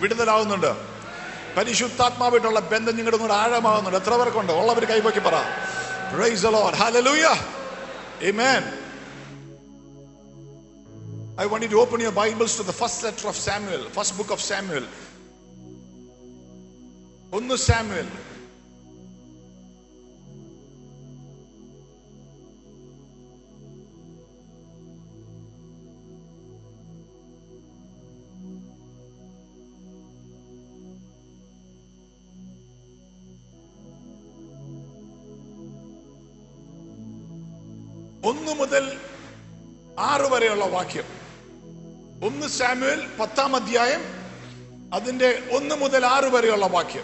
വിടുതലാവുന്നുണ്ട് പരിശുദ്ധാത്മാവായിട്ടുള്ള ബന്ധം നിങ്ങളുടെ കൂടെ ആഴമാകുന്നുണ്ട് എത്ര പേർക്കുണ്ട് ഉള്ളവർ കൈപ്പൊക്കി പറ Praise the Lord. Hallelujah. Amen. I want you to open your Bibles to the first letter of Samuel, first book of Samuel. ഒന്ന് Samuel ഒന്ന് മുതൽ ആറ് വരെയുള്ള വാക്യം ഒന്ന് സാമുവൽ പത്താം അധ്യായം അതിന്റെ ഒന്ന് മുതൽ ആറ് വരെയുള്ള വാക്യം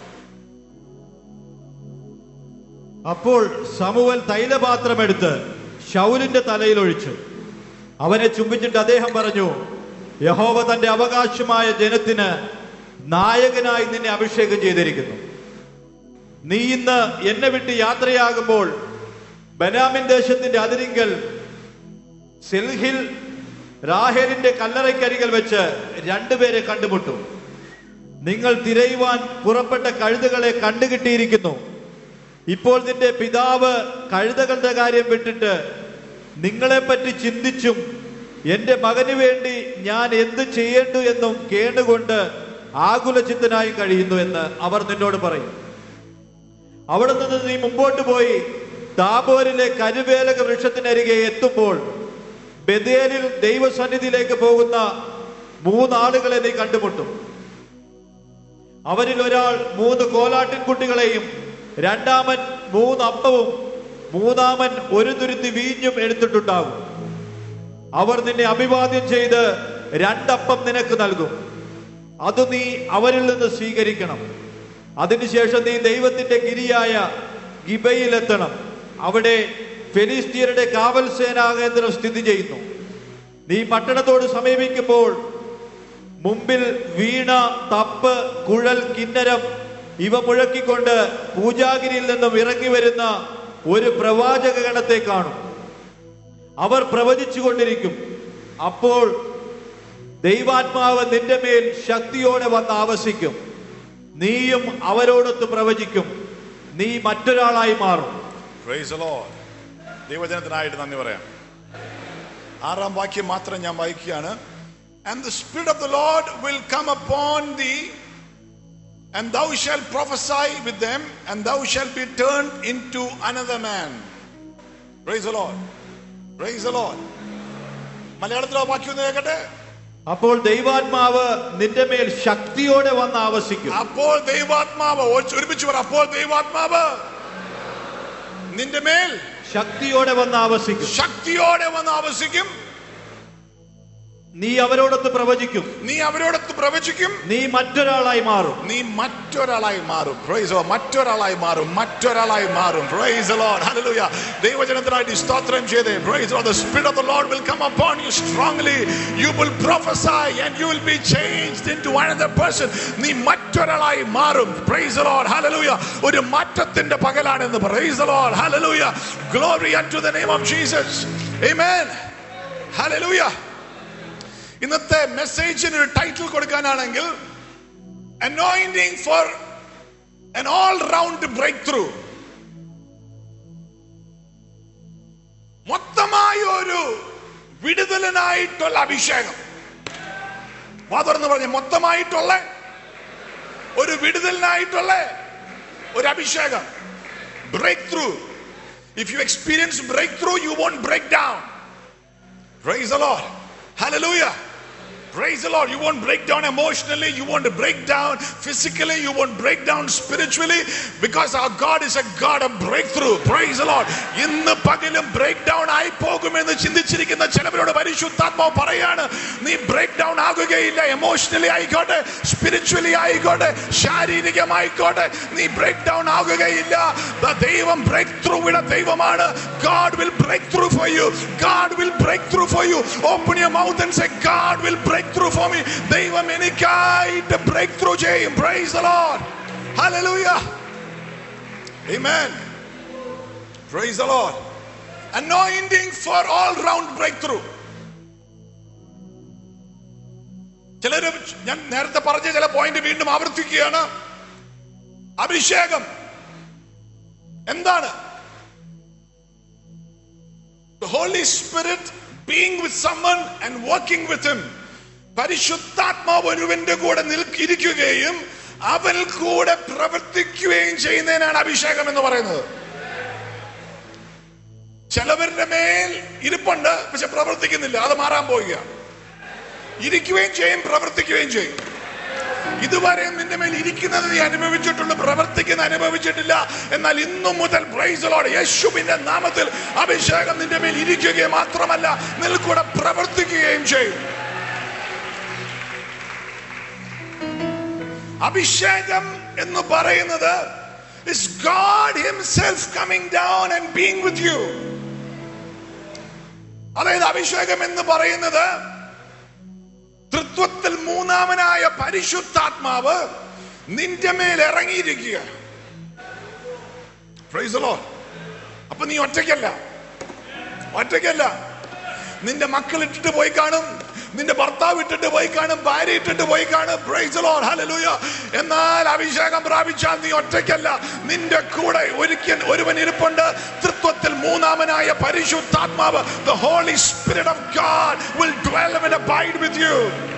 അപ്പോൾ സമുവൽ തൈലപാത്രമെടുത്ത് ശൗലിന്റെ തലയിൽ ഒഴിച്ചു അവനെ ചുംബിച്ചിട്ട് അദ്ദേഹം പറഞ്ഞു യഹോവ തന്റെ അവകാശമായ ജനത്തിന് നായകനായി നിന്നെ അഭിഷേകം ചെയ്തിരിക്കുന്നു നീ ഇന്ന് എന്നെ വിട്ട് യാത്രയാകുമ്പോൾ ബനാമിൻ ദേശത്തിന്റെ അതിരിങ്കൽ സെൽഹിൽ റാഹേലിന്റെ കല്ലറയ്ക്കരികിൽ വെച്ച് രണ്ടുപേരെ കണ്ടുമുട്ടും നിങ്ങൾ തിരയുവാൻ പുറപ്പെട്ട കഴുതകളെ കണ്ടുകിട്ടിയിരിക്കുന്നു ഇപ്പോൾ നിന്റെ പിതാവ് കഴുതകളുടെ കാര്യം വിട്ടിട്ട് നിങ്ങളെപ്പറ്റി ചിന്തിച്ചും എന്റെ മകന് വേണ്ടി ഞാൻ എന്ത് ചെയ്യേണ്ടു എന്നും കേണ്ടുകൊണ്ട് ആകുലചിത്തനായി കഴിയുന്നു എന്ന് അവർ നിന്നോട് പറയും അവിടെ നിന്ന് നീ മുമ്പോട്ട് പോയി താബോരിലെ കരുവേലക വൃക്ഷത്തിനരികെ എത്തുമ്പോൾ ബദേലിൽ ദൈവസന്നിധിയിലേക്ക് പോകുന്ന മൂന്നാളുകളെ നീ കണ്ടുമുട്ടും അവരിൽ ഒരാൾ മൂന്ന് കോലാട്ടിൻ കുട്ടികളെയും രണ്ടാമൻ മൂന്ന് അപ്പവും മൂന്നാമൻ ഒരു തുരുത്തി വീഞ്ഞും എടുത്തിട്ടുണ്ടാകും അവർ നിന്നെ അഭിവാദ്യം ചെയ്ത് രണ്ടപ്പം നിനക്ക് നൽകും അത് നീ അവരിൽ നിന്ന് സ്വീകരിക്കണം അതിനുശേഷം നീ ദൈവത്തിന്റെ ഗിരിയായ ഗിബയിലെത്തണം അവിടെ ഫെലിസ്തീയരുടെ കാവൽ സേനാ കേന്ദ്രം സ്ഥിതി ചെയ്യുന്നു നീ പട്ടണത്തോട് സമീപിക്കുമ്പോൾ മുമ്പിൽ വീണ തപ്പ് കുഴൽ കിന്നരം ഇവ മുഴക്കിക്കൊണ്ട് പൂജാഗിരിയിൽ നിന്നും ഇറങ്ങി വരുന്ന ഒരു പ്രവാചക ഗണത്തെ കാണും അവർ പ്രവചിച്ചു കൊണ്ടിരിക്കും അപ്പോൾ ദൈവാത്മാവ് നിന്റെ മേൽ ശക്തിയോടെ വന്ന് ആവസിക്കും നീയും അവരോടൊത്ത് പ്രവചിക്കും നീ മറ്റൊരാളായി മാറും Praise the Lord. ദൈവജനത്തിനായിട്ട് നന്ദി പറയാം ആറാം വാക്യം മാത്രം ഞാൻ വായിക്കുകയാണ് And the Spirit of the Lord will come upon thee, and thou shalt prophesy with them, and thou shalt be turned into another man. Praise the Lord. Praise the Lord. മലയാളത്തിലോ വാക്യം ഒന്ന് കേൾക്കട്ടെ അപ്പോൾ ദൈവാത്മാവ് നിന്റെ മേൽ ശക്തിയോടെ വന്ന് ആവസിക്കും അപ്പോൾ ദൈവാത്മാവ് ഒ- ഒരുമിച്ച് പറ അപ്പോൾ ദൈവാത്മാവ് നിന്റെ മേൽ ശക്തിയോടെ വന്ന് ആവസിക്കും ശക്തിയോടെ വന്ന് ആവസിക്കും നീ അവരോടൊത്ത് പ്രവചിക്കും നീ അവരോടൊത്ത് പ്രവചിക്കും നീ മറ്റൊരാളായി മാറും നീ മറ്റൊരാളായി മാറും പ്രൈസ് the Lord. മറ്റൊരാളായി മാറും മറ്റൊരാളായി മാറും പ്രൈസ് the Lord hallelujah ദൈവജനത്തിനായിട്ട് സ്തോത്രം ചെയ്തേ praise the Lord. the spirit of the lord will come upon you strongly you will prophesy and you will be changed into another person നീ മറ്റൊരാളായി മാറും praise the Lord hallelujah ഒരു മാറ്റത്തിന്റെ പകലാണെന്ന് praise the Lord hallelujah glory unto the name of jesus amen hallelujah ഇന്നത്തെ മെസ്സേജിന് ഒരു title കൊടുക്കാനാണെങ്കിൽ anointing for an all round breakthrough മൊത്തമായ ഒരു വിടുതലിനായിട്ടുള്ള അഭിഷേകം വാ തുറന്ന് പറഞ്ഞ മൊത്തമായിട്ടുള്ള ഒരു വിടുതലിനായിട്ടുള്ള ഒരു അഭിഷേകം break through if you experience break through you won't break down Praise the Lord. Hallelujah. Praise the Lord. You won't break down emotionally. You won't break down physically. You won't break down spiritually because our God is a God of breakthrough. Praise the Lord. ഇന്ന് പകലും break down ആയി പോകുമെന്ന് ചിന്തിച്ചിരിക്കുന്ന ചിലവരോട് പരിശുദ്ധാത്മാവ് പറയാണ് നീ break down ആകുകയില്ല emotionally ആയിക്കോട്ടെ spiritually ആയിക്കോട്ടെ ശാരീരികമായിക്കോട്ടെ നീ ബ്രേക്ക് ഡൗൺ ആകുകയില്ല ദ ദൈവം ബ്രേക്ക് ത്രൂയുടെ ദൈവമാണ് God will break through for you. God will break through for you. Open your mouth and say, God will break through for me. ദൈവം എനിക്കായിട്ട് ബ്രേക്ക് ത്രൂ ചെയ്യും praise the Lord. Hallelujah. Amen. Praise the Lord. Anointing for all round breakthrough. ചിലര് ഞാൻ നേരത്തെ പറഞ്ഞ ചില point വീണ്ടും ആവർത്തിക്കുകയാണ് അഭിഷേകം എന്താണ് The Holy Spirit being with someone and working with him. പരിശുദ്ധാത്മാവ് ഒരുവന്റെ കൂടെ നിൽക്കിരിക്കുകയും അവൻ കൂടെ പ്രവർത്തിക്കുകയും ചെയ്യുന്നതിനാണ് അഭിഷേകം എന്ന് പറയുന്നത് ചിലവരുടെ മേൽ ഇരിപ്പുണ്ട് പക്ഷെ പ്രവർത്തിക്കുന്നില്ല അത് മാറാൻ പോവുകയാണ് ഇരിക്കുകയും ചെയ്യും പ്രവർത്തിക്കുകയും ചെയ്യും ഇതുവരെ നിന്റെ മേൽ ഇരിക്കുന്നത് നീ അനുഭവിച്ചിട്ടുള്ളൂ പ്രവർത്തിക്കുന്ന അനുഭവിച്ചിട്ടില്ല എന്നാൽ ഇന്നു മുതൽ പ്രൈസലോട് യേശുവിന്റെ നാമത്തിൽ അഭിഷേകം നിന്റെ മേൽ ഇരിക്കുകയും മാത്രമല്ല നിൽക്കൂടെ പ്രവർത്തിക്കുകയും ചെയ്യും അഭിഷേകം എന്ന് പറയുന്നത് is God himself coming down and being with you അതായത് അഭിഷേകം എന്ന് പറയുന്നത് തൃത്വത്തിൽ മൂന്നാമനായ പരിശുദ്ധാത്മാവ് നിന്റെ മേൽ ഇറങ്ങിയിരിക്കുക Praise the Lord. അപ്പൊ നീ ഒറ്റയ്ക്കല്ല ഒറ്റയ്ക്കല്ല നിന്റെ മക്കൾ ഇട്ടിട്ട് പോയി കാണും നിന്റെ ഭർത്താവ് ഇട്ടിട്ട് പോയി കാണും ഭാര്യ ഇട്ടിട്ട് പോയി കാണും Praise the Lord. Hallelujah. എന്നാൽ അഭിഷേകം പ്രാപിച്ചാൽ നീ ഒറ്റയ്ക്കല്ല നിന്റെ കൂടെ ഒരിക്കൽ ഒരുവൻ ഇരിപ്പുണ്ട് തൃത്വത്തിൽ മൂന്നാമനായ പരിശുദ്ധാത്മാവ് the holy spirit of god will dwell and abide with you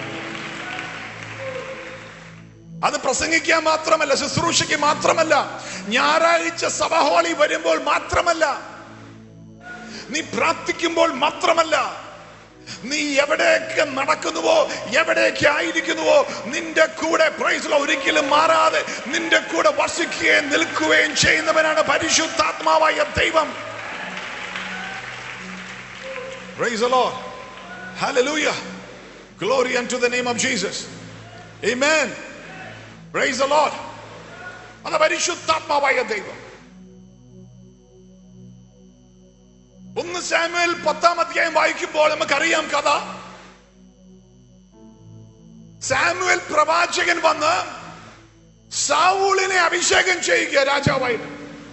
അത് പ്രസംഗിക്കാൻ മാത്രമല്ല ശുശ്രൂഷയ്ക്ക് മാത്രമല്ല ഞായറാഴ്ച സഭഹോളി വരുമ്പോൾ മാത്രമല്ല നീ പ്രാർത്ഥിക്കുമ്പോൾ മാത്രമല്ല നീ എവിടെയൊക്കെ നടക്കുന്നുവോ എവിടെയൊക്കെ ആയിരിക്കുന്നുവോ നിന്റെ കൂടെ പ്രൈസിൽ ഒരിക്കലും മാറാതെ നിന്റെ കൂടെ വസിക്കുകയും നിൽക്കുകയും ചെയ്യുന്നവനാണ് പരിശുദ്ധാത്മാവായ ദൈവം Praise the Lord. Hallelujah. Glory unto the name of Jesus. Amen. Praise the Lord. അത് പരിശുദ്ധാത്മാവായ ദൈവം ഒന്ന് സാമുവൽ പത്താം അധ്യായം വായിക്കുമ്പോൾ നമുക്കറിയാം കഥ സാമുവൽ പ്രവാചകൻ വന്ന് സാവൂളിനെ അഭിഷേകം ചെയ്യുക രാജാവായിട്ട്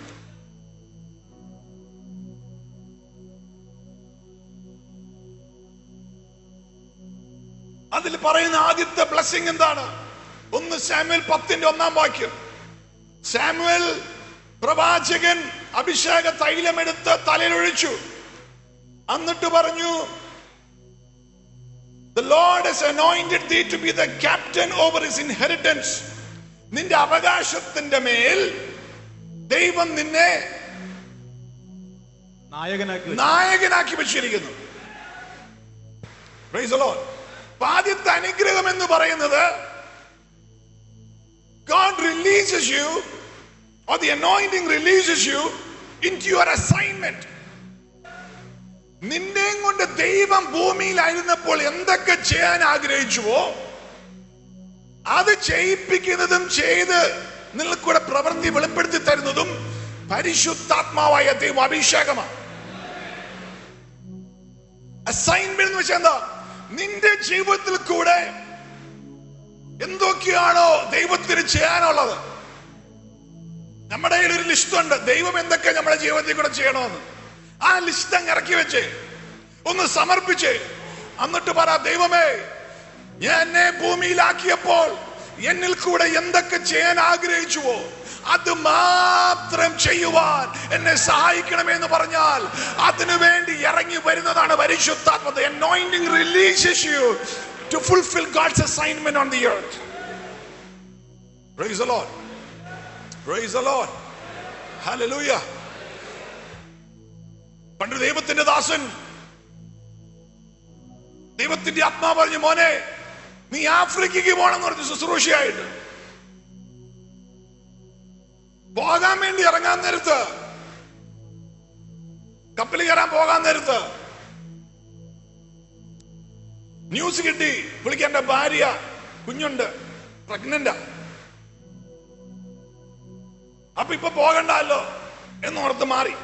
അതിൽ പറയുന്ന ആദ്യത്തെ ബ്ലസ്സിംഗ് എന്താണ് ഒന്ന് സാമുവൽ പത്തിന്റെ ഒന്നാം വാക്യം സാമുവൽ പ്രവാചകൻ അഭിഷേക തൈലമെടുത്ത് തലയിലൊഴിച്ചു എന്നിട്ട് പറഞ്ഞു The Lord has anointed thee to be the captain over his inheritance. നിന്റെ അവകാശത്തിന്റെ മേൽ ദൈവം നിന്നെ നായകനാക്കി വെച്ചു. നായകനാക്കി വെച്ചിരിക്കുന്നു Praise the Lord. അപ്പൊ ആദ്യത്തെ അനുഗ്രഹം എന്ന് പറയുന്നത് God releases you or the anointing releases you into your assignment. നിന്നെയും കൊണ്ട് ദൈവം ഭൂമിയിലായിരുന്നപ്പോൾ എന്തൊക്കെ ചെയ്യാൻ ആഗ്രഹിച്ചുവോ അത് ചെയ്യിപ്പിക്കുന്നതും ചെയ്ത് നിങ്ങൾക്കൂടെ പ്രവൃത്തി വെളിപ്പെടുത്തി തരുന്നതും പരിശുദ്ധാത്മാവായ ദൈവം അഭിഷേകമാണ് അസൈൻമെന്റ് എന്ന് വെച്ചാൽ എന്താ നിന്റെ ജീവിതത്തിൽ കൂടെ എന്തൊക്കെയാണോ ദൈവത്തിന് ചെയ്യാനുള്ളത് നമ്മുടെ കയ്യിൽ ഒരു ലിസ്റ്റ് ഉണ്ട് ദൈവം എന്തൊക്കെ നമ്മുടെ ജീവിതത്തിൽ കൂടെ ചെയ്യണമെന്ന് ആ ലിസ്റ്റ് അങ്ങ് ഇറക്കി വെച്ച് ഒന്ന് സമർപ്പിച്ച് എന്നിട്ട് പറ ദൈവമേ ഞാൻ എന്നെ ഭൂമിയിലാക്കിയപ്പോൾ എന്നിൽ കൂടെ എന്തൊക്കെ ചെയ്യാൻ ആഗ്രഹിച്ചുവോ അത് മാത്രം ചെയ്യുവാൻ എന്നെ സഹായിക്കണമെന്ന് പറഞ്ഞാൽ അതിനു വേണ്ടി ഇറങ്ങി വരുന്നതാണ് പരിശുദ്ധാത്മത anointing releases you to fulfill God's assignment on the earth praise the Lord praise the Lord hallelujah പണ്ട് ദൈവത്തിന്റെ ദാസൻ ദൈവത്തിന്റെ ആത്മാവ് പറഞ്ഞു മോനെ നീ ആഫ്രിക്കയ്ക്ക് പോകണമെന്ന് പറഞ്ഞു ശുശ്രൂഷയായിട്ട് പോകാൻ വേണ്ടി ഇറങ്ങാൻ നേരത്ത് കപ്പൽ കയറാൻ പോകാൻ നേരത്ത് ന്യൂസ് കിട്ടി പുള്ളിക്ക് ഭാര്യ കുഞ്ഞുണ്ട് പ്രഗ്നന്റ് അപ്പൊ ഇപ്പൊ പോകണ്ടല്ലോ എന്നോർത്ത് മാറി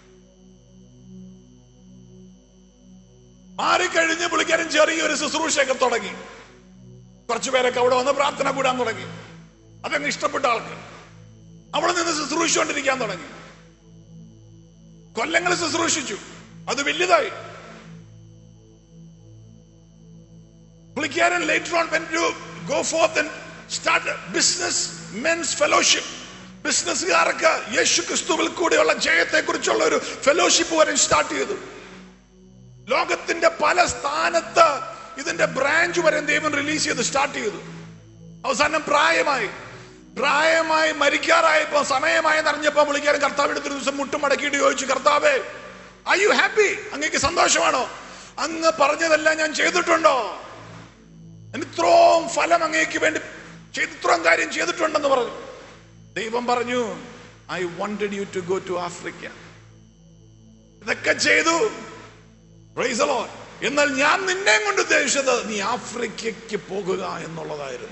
മാറിക്കഴിഞ്ഞ് പുള്ളിക്കാരൻ ചെറിയൊരു ശുശ്രൂഷയൊക്കെ തുടങ്ങി കുറച്ചു പേരൊക്കെ അവിടെ വന്ന് പ്രാർത്ഥന കൂടാൻ തുടങ്ങി അതങ്ങ് ഇഷ്ടപ്പെട്ട ആൾക്ക് അവിടെ നിന്ന് ശുശ്രൂഷിച്ചുകൊണ്ടിരിക്കാൻ തുടങ്ങി കൊല്ലങ്ങൾ ശുശ്രൂഷിച്ചു അത് വലുതായി പുള്ളിക്കാരൻ later on went to go forth and start business men's fellowship ബിസിനസ്സുകാർക്ക് യേശു ക്രിസ്തുവിൽ കൂടെയുള്ള ജയത്തെ കുറിച്ചുള്ള ഒരു ഫെലോഷിപ്പ് വരെ സ്റ്റാർട്ട് ചെയ്തു ലോകത്തിന്റെ പല സ്ഥാനത്ത് ഇതിന്റെ ബ്രാഞ്ച് വരെ ദൈവം റിലീസ് ചെയ്ത് സ്റ്റാർട്ട് ചെയ്തു അവസാനം പ്രായമായി പ്രായമായി മരിക്കാറായപ്പോ സമയമായി അറിഞ്ഞപ്പോ വിളിക്കാനും കർത്താവ് എടുത്തൊരു ദിവസം മുട്ടും മടക്കിയിട്ട് ചോദിച്ചു കർത്താവേ ഐ യു ഹാപ്പി അങ്ങേക്ക് സന്തോഷമാണോ അങ്ങ് പറഞ്ഞതെല്ലാം ഞാൻ ചെയ്തിട്ടുണ്ടോ ഇത്രയും ഫലം അങ്ങേക്ക് വേണ്ടി ചെയ്ത് ഇത്രയും കാര്യം ചെയ്തിട്ടുണ്ടെന്ന് പറഞ്ഞു ദൈവം പറഞ്ഞു I wanted you to go to Africa ഇതൊക്കെ ചെയ്തു Praise the Lord. എന്നാൽ ഞാൻ നിന്നെ കൊണ്ട് ഉദ്ദേശിച്ചത് നീ ആഫ്രിക്കയ്ക്ക് പോകുക എന്നുള്ളതായിരുന്നു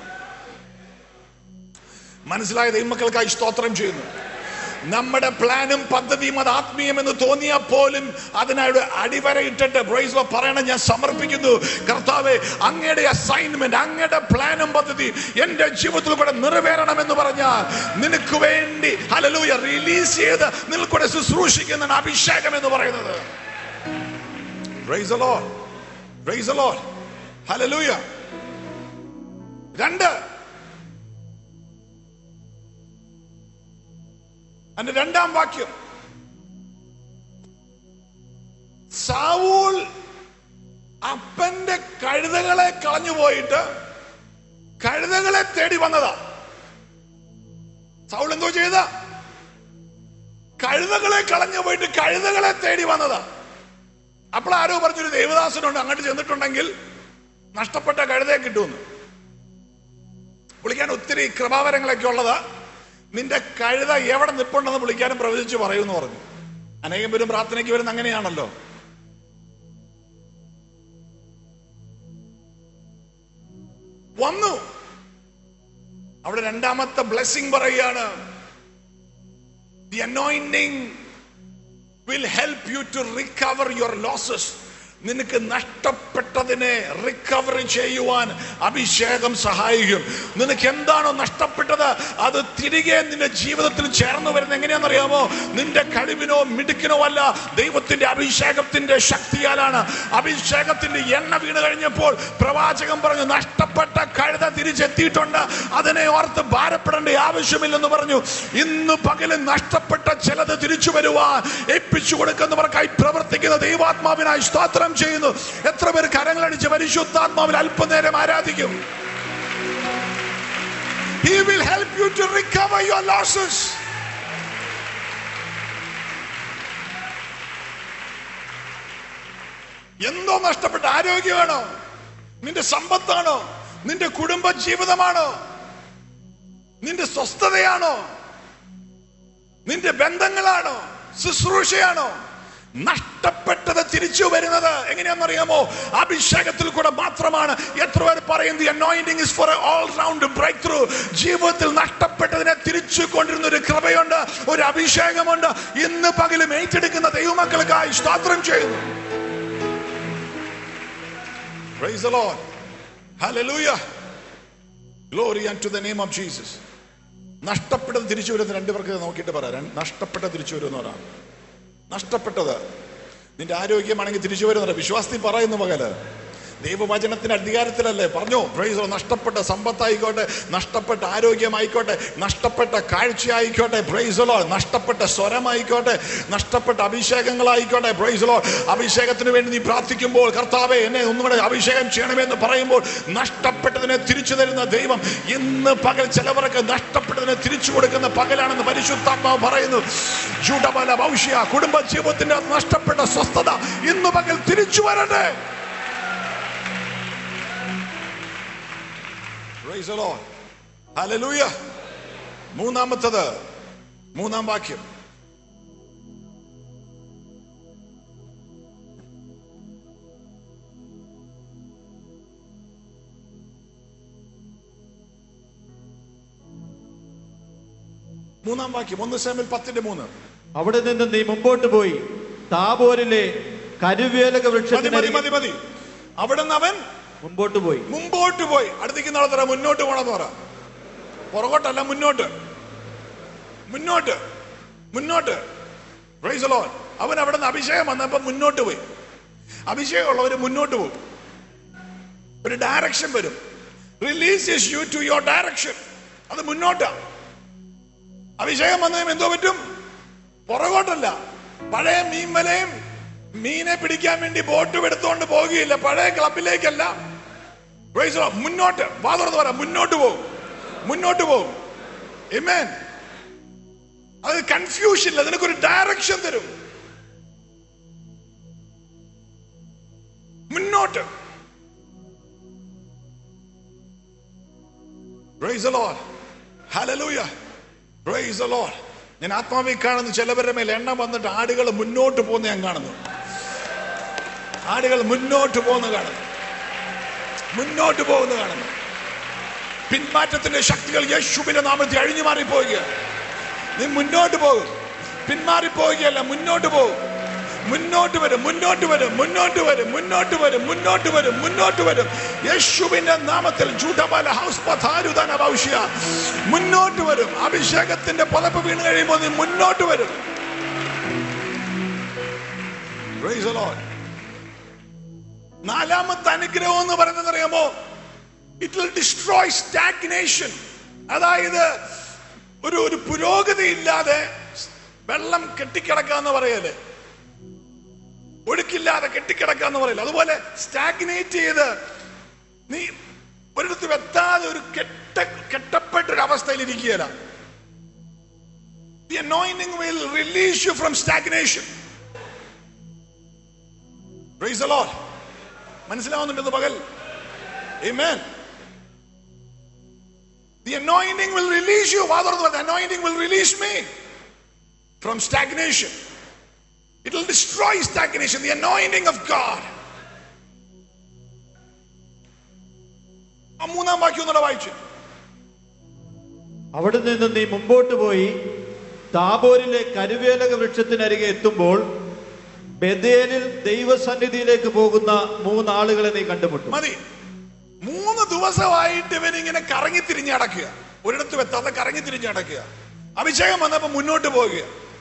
മനസ്സിലായ ദൈവമക്കൾക്കായി സ്തോത്രം ചെയ്യുന്നു നമ്മുടെ പ്ലാനും പദ്ധതിയും അത് ആത്മീയമെന്ന് തോന്നിയാൽ പോലും അതിനോട് അടിവരയിട്ടിട്ട് ബ്രൈസ് പറയണം ഞാൻ സമർപ്പിക്കുന്നു കർത്താവെ അങ്ങയുടെ അസൈൻമെന്റ് അങ്ങയുടെ പ്ലാനും പദ്ധതി എന്റെ ജീവിതത്തിൽ കൂടെ നിറവേറണമെന്ന് പറഞ്ഞാൽ നിനക്ക് വേണ്ടി ഹലലൂയ റിലീസ് ചെയ്ത് നിനക്കൂടെ ശുശ്രൂഷിക്കുന്ന അഭിഷേകം എന്ന് പറയുന്നത് Praise the Lord. Praise the Lord. Hallelujah. രണ്ട് അതിന്റെ രണ്ടാം വാക്യം സാവൂൾ അപ്പന്റെ കഴുതകളെ കളഞ്ഞു പോയിട്ട് കഴുതകളെ തേടി വന്നതാ സൗൾ എന്തോ ചെയ്ത കഴുതകളെ കളഞ്ഞു പോയിട്ട് കഴുതകളെ തേടി വന്നതാ അപ്പോൾ ആരോ പറഞ്ഞൊരു ദേവദാസനുണ്ട് അങ്ങോട്ട് ചെന്നിട്ടുണ്ടെങ്കിൽ നഷ്ടപ്പെട്ട കഴുതയെ കിട്ടുമെന്ന് വിളിക്കാൻ ഒത്തിരി കൃപാവരങ്ങളൊക്കെ ഉള്ളതാ നിന്റെ കഴുത എവിടെ നിപ്പുണ്ടെന്ന് വിളിക്കാനും പ്രവചിച്ച് പറയുമെന്ന് പറഞ്ഞു അനേകം പേരും പ്രാർത്ഥനയ്ക്ക് വരുന്ന അങ്ങനെയാണല്ലോ വന്നു അവിടെ രണ്ടാമത്തെ ബ്ലെസ്സിങ് പറയുകയാണ് the anointing will help you to recover your losses നിനക്ക് നഷ്ടപ്പെട്ടതിനെ റിക്കവറി ചെയ്യുവാൻ അഭിഷേകം സഹായിക്കും നിനക്ക് എന്താണോ നഷ്ടപ്പെട്ടത് അത് തിരികെ നിന്റെ ജീവിതത്തിൽ ചേർന്ന് വരുന്ന എങ്ങനെയാണെന്നറിയാമോ നിന്റെ കഴിവിനോ മിടുക്കിനോ അല്ല ദൈവത്തിന്റെ അഭിഷേകത്തിന്റെ ശക്തിയാലാണ് അഭിഷേകത്തിന്റെ എണ്ണ വീണ് കഴിഞ്ഞപ്പോൾ പ്രവാചകൻ പറഞ്ഞു നഷ്ടപ്പെട്ട കഴുത തിരിച്ചെത്തിയിട്ടുണ്ട് അതിനെ ഓർത്ത് ഭാരപ്പെടേണ്ട ആവശ്യമില്ലെന്ന് പറഞ്ഞു ഇന്ന് പകല് നഷ്ടപ്പെട്ട ചിലത് തിരിച്ചു വരുവാൻ ഏൽപ്പിച്ചു കൊടുക്കുന്നവർക്കായി പ്രവർത്തിക്കുന്ന ദൈവാത്മാവിനായി സ്തോത്രം ചെയ്യുന്നു എത്ര പേർ കരങ്ങളടിച്ച് പരിശുദ്ധാത്മാവിൽ അല്പനേരം ആരാധിക്കും He will help you to recover your losses. എന്തോ നഷ്ടപ്പെട്ട ആരോഗ്യമാണോ നിന്റെ സമ്പത്താണോ നിന്റെ കുടുംബ ജീവിതമാണോ നിന്റെ സ്വസ്ഥതയാണോ നിന്റെ ബന്ധങ്ങളാണോ ശുശ്രൂഷയാണോ നഷ്ടപ്പെട്ടത് തിരിച്ചു വരുന്നത് എങ്ങനെയാണെന്നറിയാമോ അഭിഷേകത്തിൽ കൂടെ മാത്രമാണ് എത്ര പേർ പറയുന്നത് anointing is for all round break through ജീവിതത്തിൽ നഷ്ടപ്പെട്ടതിനെ തിരിച്ചു കൊണ്ടിരുന്ന ഒരു കൃപയുണ്ട് ഒരു അഭിഷേകമുണ്ട് ഇന്ന് പകലും ഏറ്റെടുക്കുന്ന ദൈവമക്കൾക്കായി സ്തോത്രം ചെയ്യുന്നു Praise the Lord. Hallelujah. Glory unto the name of Jesus. നഷ്ടപ്പെട്ടത് തിരിച്ചു വരുന്ന രണ്ടുപേർക്ക് നോക്കിയിട്ട് പറയാം നഷ്ടപ്പെട്ടത് തിരിച്ചു വരുന്ന ഒരാൾ നഷ്ടപ്പെട്ടത് നിന്റെ ആരോഗ്യമാണെങ്കിൽ തിരിച്ചു വരുന്നത് വിശ്വാസത്തിൽ പറയുന്ന പകല് ദൈവവചനത്തിന്റെ അധികാരത്തിലല്ലേ പറഞ്ഞു പ്രൈസോ നഷ്ടപ്പെട്ട സമ്പത്തായിക്കോട്ടെ നഷ്ടപ്പെട്ട ആരോഗ്യമായിക്കോട്ടെ നഷ്ടപ്പെട്ട കാഴ്ചയായിക്കോട്ടെ പ്രൈസലോ നഷ്ടപ്പെട്ട സ്വരമായിക്കോട്ടെ നഷ്ടപ്പെട്ട അഭിഷേകങ്ങളായിക്കോട്ടെ പ്രൈസലോ അഭിഷേകത്തിന് വേണ്ടി നീ പ്രാർത്ഥിക്കുമ്പോൾ കർത്താവെ എന്നെ ഒന്നുകൂടെ അഭിഷേകം ചെയ്യണമെന്ന് പറയുമ്പോൾ നഷ്ടപ്പെട്ടതിനെ തിരിച്ചു തരുന്ന ദൈവം ഇന്ന് പകൽ ചിലവർക്ക് നഷ്ടപ്പെട്ടതിനെ തിരിച്ചു കൊടുക്കുന്ന പകലാണെന്ന് പരിശുദ്ധാത്മാവ് പറയുന്നു ചൂടബല ഭൗഷ്യ കുടുംബ ജീവിതത്തിന്റെ നഷ്ടപ്പെട്ട സ്വസ്ഥത ഇന്ന് പകൽ തിരിച്ചു വരട്ടെ Praise the Lord. Hallelujah. മൂന്നാമത്തത് മൂന്നാം വാക്യം മൂന്നാം വാക്യം ഒന്ന് സേമിൽ പത്തിന്റെ മൂന്ന് അവിടെ നിന്ന് നീ മുമ്പോട്ട് പോയി താബോരിലെ കരുവേലക മതി മതി വൃക്ഷത്തിന് മതി മതി അവിടെ നിന്ന് അവൻ മുമ്പോട്ട് പോയി മുമ്പോട്ട് പോയി അടുത്തേക്ക് നാളെ തരാം മുന്നോട്ട് പോണെന്ന് പറ പുറകോട്ടല്ല മുന്നോട്ട് മുന്നോട്ട് മുന്നോട്ട് Praise the Lord. അവൻ അവിടെ നിന്ന് അഭിഷേകം വന്നപ്പോ മുന്നോട്ട് പോയി അഭിഷേകമുള്ളവര് മുന്നോട്ട് പോകും ഒരു ഡയറക്ഷൻ വരും releases you to your direction അത് മുന്നോട്ടാ അഭിഷേകം വന്നതും എന്തോ പറ്റും പുറകോട്ടല്ല പഴയ മീൻമലയും മീനെ പിടിക്കാൻ വേണ്ടി ബോട്ടും എടുത്തുകൊണ്ട് പോകുകയില്ല പഴയ ക്ലബിലേക്കല്ല Praise the Lord. മുന്നോട്ട് വാതുറന്ന് പറ മുന്നോട്ട് പോകും മുന്നോട്ട് പോകും Amen. അത് കൺഫ്യൂഷൻ ഇല്ല നിനക്കൊരു ഡയറക്ഷൻ തരും മുന്നോട്ട് Praise the Lord. Hallelujah. Praise the Lord. ഞാൻ ആത്മാവിൽ കാണുന്നു ചിലവരുടെ മേൽ എണ്ണം വന്നിട്ട് ആടുകൾ മുന്നോട്ട് പോകുന്ന ഞാൻ കാണുന്നു ആടുകൾ മുന്നോട്ട് പോകുന്ന കാണുന്നു മുന്നോട്ട് പോകുന്ന കാണുന്നു പിന്മാറ്റത്തിന്റെ ശക്തികൾ യേശുവിന്റെ നാമത്തിൽ അഴിഞ്ഞു മാറിപ്പോവുക നീ മുന്നോട്ട് പോകും പിന്മാറിപ്പോവുകയല്ല മുന്നോട്ട് പോകും മുന്നോട്ട് വരും മുന്നോട്ട് വരും മുന്നോട്ട് വരും മുന്നോട്ട് വരും മുന്നോട്ട് വരും മുന്നോട്ട് വരും യേശുവിന്റെ നാമത്തിൽ ചൂടബല ഹൗസ് പഥാരുദാന ഭവിഷ്യ മുന്നോട്ട് വരും അഭിഷേകത്തിന്റെ പുതപ്പ് വീണ് കഴിയുമ്പോൾ നീ മുന്നോട്ട് വരും Praise the Lord. നാലാമത്തെ അനുഗ്രഹം എന്ന് പറയുന്നത് അറിയാമോ ഇറ്റ് വിൽ ഡിസ്ട്രോയ് സ്റ്റാഗ്നേഷൻ അതായത് ഒരു ഒരു പുരോഗതി ഇല്ലാതെ വെള്ളം കെട്ടിക്കിടക്കുക എന്ന് പറയല് ഒഴുക്കില്ലാതെ കെട്ടിക്കിടക്കുക എന്ന് പറയില്ല അതുപോലെ സ്റ്റാഗ്നേറ്റ് ചെയ്ത് നീ ഒരിടത്തും എത്താതെ ഒരു കെട്ട കെട്ടപ്പെട്ട ഒരു അവസ്ഥയിൽ ഇരിക്കുകയില്ല The anointing will release you from stagnation. Praise the Lord. മനസ്സിലാവുന്നുണ്ടെന്ന് പകൽ Amen. The anointing will release you. Father, the anointing will release me from stagnation. It will destroy stagnation. The anointing of God. ആ മൂന്നാം വാക്യം ഒന്നുകൂടെ വായിച്ചു അവിടെ നിന്ന് നീ മുമ്പോട്ട് പോയി താബോരിലെ കരുവേലക വൃക്ഷത്തിനരികെ എത്തുമ്പോൾ ബദേലിൽ ദൈവസന്നിധിയിലേക്ക് പോകുന്ന മൂന്നാളുകളെ നീ കണ്ടുമുട്ടും മതി മൂന്ന് ദിവസമായിട്ട് ഇവൻ ഇങ്ങനെ കറങ്ങി തിരിഞ്ഞ് നടക്കുക ഒരിടത്തും എത്താതെ കറങ്ങി തിരിഞ്ഞ് നടക്കുക അഭിഷേകം വന്നപ്പോ മുന്നോട്ട് പോവുക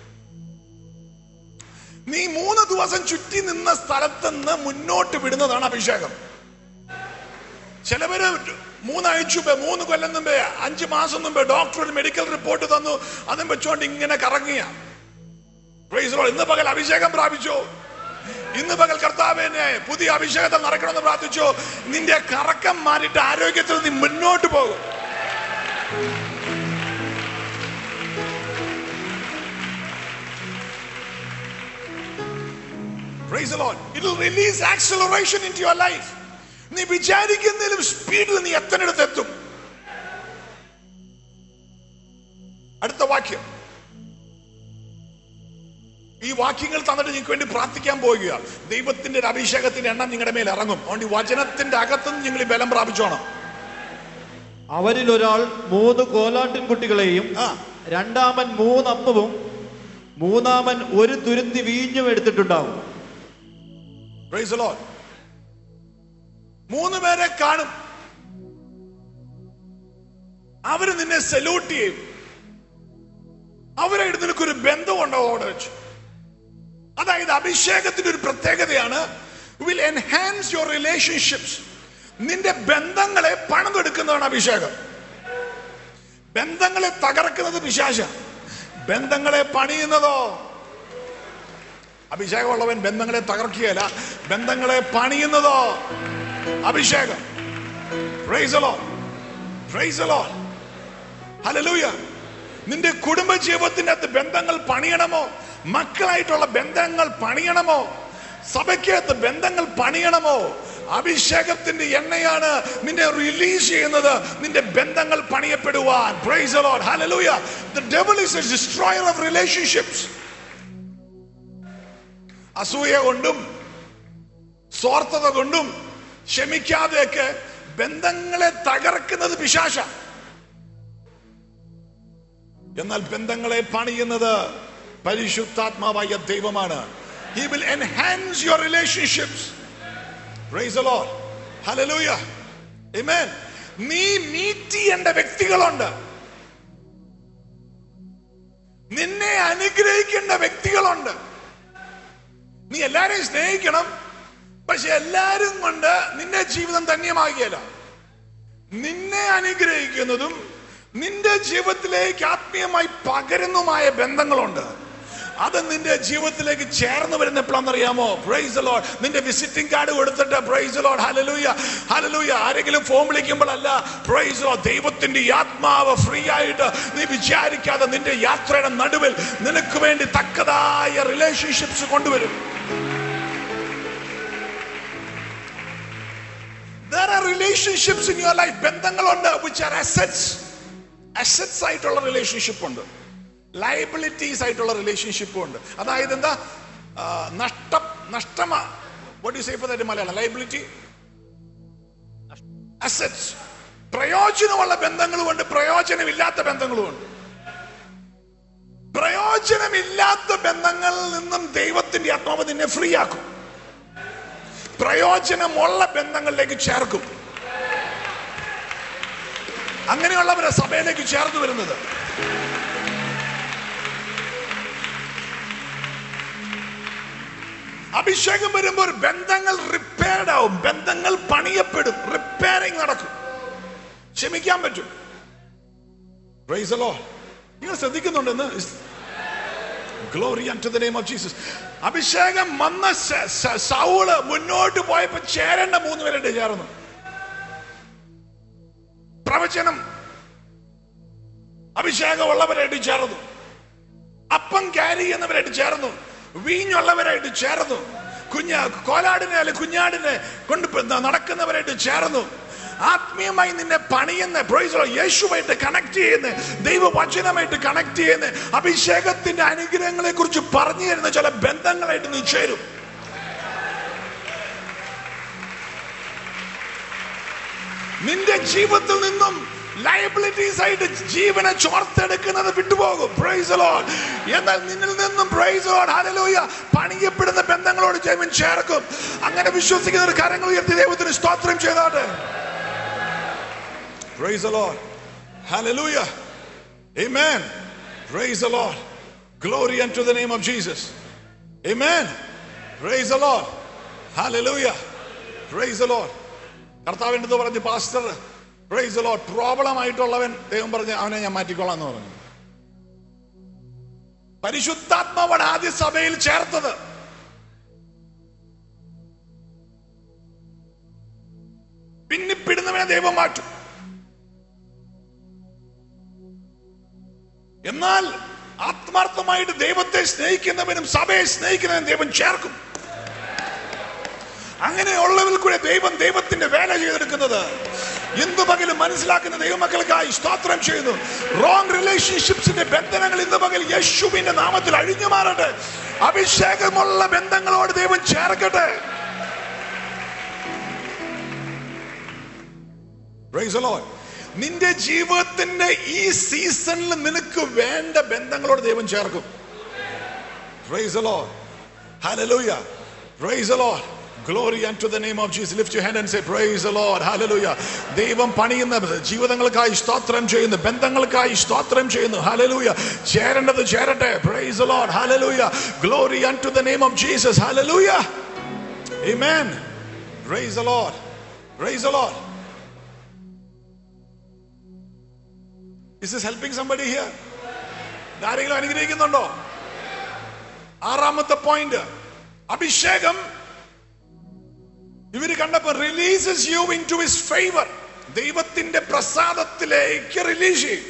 നീ മൂന്ന് ദിവസം ചുറ്റി നിന്ന സ്ഥലത്ത് നിന്ന് മുന്നോട്ട് വിടുന്നതാണ് അഭിഷേകം ചിലവര് മൂന്നാഴ്ച മുമ്പേ മൂന്ന് കൊല്ലം മുമ്പേ അഞ്ച് മാസം മുമ്പേ ഡോക്ടർ ഒരു മെഡിക്കൽ റിപ്പോർട്ട് തന്നു അതും വെച്ചോണ്ട് ഇങ്ങനെ കറങ്ങിയ Praise the Lord. ഇന്ന് പകൽ അഭിഷേകം പ്രാപിച്ചോ ഇന്ന് പകൽ കർത്താവിനെ പുതിയ അഭിഷേകത്തിൽ നടക്കണമെന്ന് പ്രാർത്ഥിച്ചോ നിന്റെ കറക്കം മാറിയിട്ട് ആരോഗ്യത്തിൽ നീ മുന്നോട്ട് പോകും Praise the Lord. It will release acceleration into your life. നീ വിചാരിക്കുന്നതിലും സ്പീഡിൽ നീ എത്തനിടത്ത് എത്തും അടുത്ത വാക്യം ഈ വാക്യങ്ങൾ തന്നിട്ട് നിങ്ങൾക്ക് വേണ്ടി പ്രാർത്ഥിക്കാൻ പോവുക ദൈവത്തിന്റെ ഒരു അഭിഷേകത്തിന്റെ എണ്ണം നിങ്ങളുടെ മേൽ ഇറങ്ങും അതുകൊണ്ട് ഈ വചനത്തിന്റെ അകത്തുനിന്ന് നിങ്ങൾ ഈ ബലം പ്രാപിച്ചോണം അവരിൽ ഒരാൾ മൂന്ന് കോലാട്ടിൻ കുട്ടികളെയും ആ രണ്ടാമൻ മൂന്നപ്പവും മൂന്നാമൻ ഒരു തുരുത്തി വീഞ്ഞും എടുത്തിട്ടുണ്ടാവും Praise the Lord. മൂന്ന് പേരെ കാണും അവര് നിന്നെ സല്യൂട്ട് ചെയ്യും അവരായിട്ട് നിനക്കൊരു ബന്ധമുണ്ടോ അവിടെ വെച്ച് അതായത് അഭിഷേകത്തിന്റെ ഒരു പ്രത്യേകതയാണ് വിൽ എൻഹാൻസ് യുവർ റിലേഷൻഷിപ്സ് നിന്റെ ബന്ധങ്ങളെ പണിതെടുക്കുന്നതാണ് അഭിഷേകം ബന്ധങ്ങളെ തകർക്കുന്നത് പിശാച ബന്ധങ്ങളെ പണിയുന്നതോ അഭിഷേകമുള്ളവൻ ബന്ധങ്ങളെ തകർക്കുകയല്ല ബന്ധങ്ങളെ പണിയുന്നതോ അഭിഷേകം Praise the Lord. Praise the Lord. Hallelujah. നിന്റെ കുടുംബ ജീവിതത്തിന്റെ അകത്ത് ബന്ധങ്ങൾ പണിയണമോ മക്കളായിട്ടുള്ള ബന്ധങ്ങൾ പണിയണമോ സഭയ്ക്കകത്ത് ബന്ധങ്ങൾ പണിയണമോ അഭിഷേകത്തിന്റെ എണ്ണയാണ് നിന്നെ റിലീസ് ചെയ്യുന്നത് നിന്റെ ബന്ധങ്ങൾ പണിയപ്പെടുവാൻ Praise the Lord. Hallelujah. The devil is a destroyer of relationships. അസൂയ കൊണ്ടും സ്വാർത്ഥത കൊണ്ടും ക്ഷമിക്കാതെയൊക്കെ ബന്ധങ്ങളെ തകർക്കുന്നത് പിശാശ എന്നാൽ ബന്ധങ്ങളെ പണിയുന്നത് പരിശുദ്ധാത്മാവായ ദൈവമാണ് he will enhance your relationships praise the Lord hallelujah amen നീ മീറ്റ് ചെയ്യേണ്ട വ്യക്തികളുണ്ട് നിന്നെ അനുഗ്രഹിക്കേണ്ട വ്യക്തികളുണ്ട് നീ എല്ലാരെയും സ്നേഹിക്കണം പക്ഷെ എല്ലാരും കൊണ്ട് നിന്റെ ജീവിതം ധന്യമാകിയല്ല നിന്നെ അനുഗ്രഹിക്കുന്നതും നിന്റെ ജീവിതത്തിലേക്ക് ആത്മീയമായി പകരുന്നതുമായ ബന്ധങ്ങളുണ്ട് അത് നിന്റെ ജീവിതത്തിലേക്ക് ചേർന്ന് വരുന്ന എപ്പോഴാണെന്നറിയാമോ പ്രൈസ് ലോഡ് നിന്റെ വിസിറ്റിംഗ് കാർഡ് കൊടുത്തിട്ട് പ്രൈസ് ലോഡ് ഹലലൂയ ഹലലൂയ ആരെങ്കിലും ഫോൺ വിളിക്കുമ്പോഴല്ല പ്രൈസ് ലോഡ് ദൈവത്തിന്റെ ഈ ആത്മാവ് ഫ്രീ ആയിട്ട് നീ വിചാരിക്കാതെ നിന്റെ യാത്രയുടെ നടുവിൽ നിനക്ക് വേണ്ടി തക്കതായ റിലേഷൻഷിപ്സ് കൊണ്ടുവരും There are relationships in your life. ബന്ധങ്ങളുണ്ട് which are assets. Assets ആയിട്ടുള്ള റിലേഷൻഷിപ്പ് ഉണ്ട് ലയബിലിറ്റീസ് ആയിട്ടുള്ള റിലേഷൻഷിപ്പും ഉണ്ട് അതായത് എന്താ ആ, നഷ്ടം നഷ്ടമാ what you say for that Malayalam liability assets പ്രയോജനമുള്ള ബന്ധങ്ങളുമുണ്ട് പ്രയോജനമില്ലാത്ത ബന്ധങ്ങളുമുണ്ട് പ്രയോജനമില്ലാത്ത ബന്ധങ്ങളിൽ നിന്നും ദൈവത്തിന്റെ ആത്മാവ് നിന്നെ ഫ്രീ ആക്കും പ്രയോജനമുള്ള ബന്ധങ്ങളിലേക്ക് ചേർക്കും അങ്ങനെയുള്ളവരെ സഭയിലേക്ക് ചേർന്ന് വരുന്നത് അഭിഷേകം വരുമ്പോൾ ബന്ധങ്ങൾ റിപ്പയർഡ് ആവും ബന്ധങ്ങൾ പണിയപ്പെടും റിപ്പയറിംഗ് നടക്കും ക്ഷമിക്കാൻ പറ്റും Praise the Lord. നിങ്ങൾ ശ്രദ്ധിക്കുന്നുണ്ടെന്ന് glory to the name of Jesus അഭിഷേകം വന്ന സ- സ- സൗള് മുന്നോട്ട് പോയപ്പോ ചേരേണ്ട മൂന്ന് പേരുടെ ചേർന്നു പ്രവചനം അഭിഷേകമുള്ളവരായിട്ട് ചേർന്നു അപ്പം ക്യാരി ചെയ്യുന്നവരായിട്ട് ചേർന്നു വീഞ്ഞുള്ളവരായിട്ട് ചേർന്നു കുഞ്ഞ കോലാടിനെ അല്ലെ കുഞ്ഞാടിനെ കൊണ്ട് പ- നടക്കുന്നവരായിട്ട് ചേർന്നു ആത്മീയമായി നിന്നെ പണിയുന്ന praise the Lord, യേശുവായിട്ട് കണക്ട് ചെയ്യുന്ന ദൈവവചനമായിട്ട് കണക്ട് ചെയ്യുന്ന അഭിഷേകത്തിന്റെ അനുഗ്രഹങ്ങളെ കുറിച്ച് പറഞ്ഞു തരുന്ന ചില ബന്ധങ്ങളായിട്ട് നീ ചേരും നിന്റെ ജീവിതത്തിൽ നിന്നും ലയബിലിറ്റീസ് ആയിട്ട് ജീവനെ ചോർത്തെടുക്കുന്നത് വിട്ടുപോകും പ്രൈസ് ലോഡ് എന്നാൽ നിന്നിൽ നിന്നും പ്രൈസ് ലോഡ് ഹല്ലേലൂയ പണിയപ്പെടുന്ന ബന്ധങ്ങളോട് ജൈവൻ ചേർക്കും അങ്ങനെ വിശ്വസിക്കുന്ന ഒരു കരങ്ങൾ ഉയർത്തി ദൈവത്തിന് സ്തോത്രം ചെയ്താട്ടെ praise Lord hallelujah Amen. Praise the Lord. Glory unto the name of Jesus. Amen. Praise the Lord. Hallelujah. Praise the Lord. കർത്താവിൻ്റെ അടുത്ത് പറഞ്ഞു പാസ്റ്റർ പ്രൈസ് ലോ പ്രോബ്ലം ആയിട്ടുള്ളവൻ ദൈവം പറഞ്ഞ് അവനെ ഞാൻ മാറ്റിക്കോളാം എന്ന് പറഞ്ഞു പരിശുദ്ധാത്മാവാണ് ആദ്യ സഭയിൽ ചേർത്തത് പിന്നിപ്പിടുന്നവനെ ദൈവം മാറ്റും എന്നാൽ ആത്മാർത്ഥമായിട്ട് ദൈവത്തെ സ്നേഹിക്കുന്നവനും സഭയെ സ്നേഹിക്കുന്നവനും ദൈവം ചേർക്കും അങ്ങനെയുള്ളവരിൽ കൂടെ ദൈവം ദൈവത്തിന്റെ വേല ചെയ്തെടുക്കുന്നത് ഇന്ന് പകലും മനസ്സിലാക്കുന്ന ദൈവമക്കൾക്കായി സ്തോത്രം ചെയ്യുന്നു റോങ് റിലേഷൻഷിപ്സിന്റെ ബന്ധനങ്ങൾ ഇന്ന് പകൽ യേശുവിന്റെ നാമത്തിൽ അഴിഞ്ഞു മാറട്ടെ അഭിഷേകമുള്ള ബന്ധങ്ങളോട് ദൈവം ചേർക്കട്ടെ Praise the Lord. നിന്റെ ജീവിതത്തിന്റെ ഈ സീസണിൽ നിനക്ക് വേണ്ട ബന്ധങ്ങളോട് ദൈവം ചേർക്കും Praise the Lord. Hallelujah. Praise the Lord. Glory unto the name of Jesus. Lift your hand and say, Praise the Lord. Hallelujah. ദൈവം പണിയുന്ന ജീവിതങ്ങൾക്കായി സ്തോത്രം ചെയ്യുന്നു ബന്ധങ്ങൾക്കായി സ്തോത്രം ചെയ്യുന്നു ഹലലൂയ ചേരേണ്ടത് ചേരട്ടെ praise the Lord. Hallelujah. Glory unto the name of Jesus. Hallelujah. Amen. Praise the Lord. Praise the Lord. Is this helping somebody here? ആരെങ്കിലും അനുഗ്രഹിക്കുന്നുണ്ടോ ആറാമത്തെ പോയിന്റ് അഭിഷേകം ഇവര് കണ്ടപ്പോ releases you into his favour ദൈവത്തിന്റെ പ്രസാദത്തിലേക്ക് release ചെയ്യും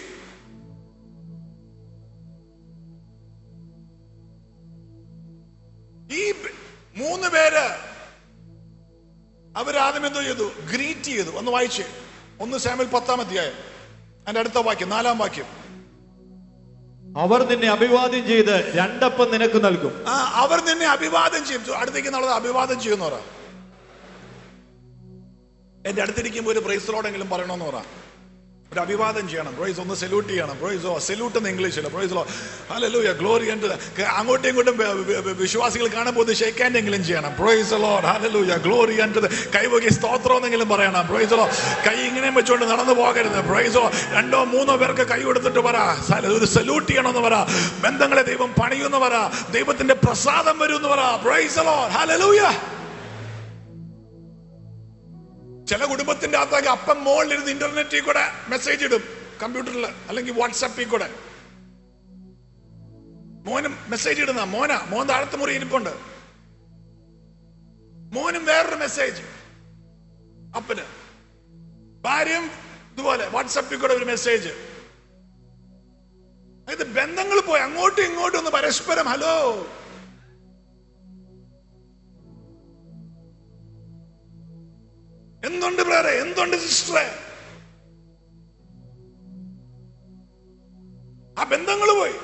ഈ ബ- മൂന്ന് പേര് അവരാദ്യം എന്തോ ചെയ്തു ഗ്രീറ്റ് ചെയ്തു ഒന്ന് വായിച്ച് ഒന്ന് സാമിൽ പത്താം അധ്യായം അതിന്റെ അടുത്ത വാക്യം നാലാം വാക്യം അവർ നിന്നെ അഭിവാദ്യം ചെയ്ത് രണ്ടപ്പം നിനക്ക് നൽകും ആ അവർ നിന്നെ അഭിവാദം ചെയ്യും അടുത്തേക്ക് എന്നുള്ളത് അഭിവാദം ചെയ്യുന്നവരാ എന്റെ അടുത്തിരിക്കുമ്പോൾ ഒരു പ്രൈസലോടെങ്കിലും പറയണമെന്ന് പറ ഒരു അഭിവാദം ചെയ്യണം പ്രൈസ് ഒന്ന് സല്യൂട്ട് ചെയ്യണം പ്രൈസോ സല്യൂട്ട് എന്ന് ഇംഗ്ലീഷിൽ പ്രൈസോ ഹല്ലേലൂയ ഗ്ലോറി ഉണ്ട് അങ്ങോട്ടും ഇങ്ങോട്ടും വ- വ- വ- വിശ്വാസികൾ കാണുമ്പോൾ ഷേക്ക് ഹാൻഡ് എങ്കിലും ചെയ്യണം പ്രൈസ് ലോഡ് ഹല്ലേലൂയ ഗ്ലോറി ഉണ്ട് കൈവകി സ്തോത്രം എന്നെങ്കിലും പറയണം പ്രൈസോ കൈ ഇങ്ങനെ വെച്ചുകൊണ്ട് നടന്നു പോകരുത് പ്രൈസോ രണ്ടോ മൂന്നോ പേർക്ക് കൈ കൊടുത്തിട്ട് പറ സല- ഒരു സല്യൂട്ട് ചെയ്യണമെന്ന് പറ ബന്ധങ്ങളെ ദൈവം പണിയുമെന്ന് പറ ദൈവത്തിന്റെ പ്രസാദം വരും എന്ന് പറ പ്രൈസ് ലോഡ് ഹല്ലേലൂയ ചില കുടുംബത്തിന്റെ അകത്തേക്ക് അപ്പം മുകളിലിരുന്ന് ഇന്റർനെറ്റിൽ കൂടെ മെസ്സേജ് ഇടും കമ്പ്യൂട്ടറിൽ അല്ലെങ്കിൽ വാട്സാപ്പിൽ കൂടെ മോനും മെസ്സേജ് ഇടുന്ന മോന മോൻ താഴത്തെ മുറി ഇരിപ്പുണ്ട് മോനും വേറൊരു മെസ്സേജ് അപ്പന് ഭാര്യയും ഇതുപോലെ വാട്സാപ്പിൽ കൂടെ ഒരു മെസ്സേജ് അതായത് ബന്ധങ്ങൾ പോയി അങ്ങോട്ടും ഇങ്ങോട്ടും ഒന്ന് പരസ്പരം ഹലോ എന്തുണ്ട് ബ്രദറെ എന്തുണ്ട് സിസ്റ്ററെ ആ ബന്ധങ്ങൾ പോയി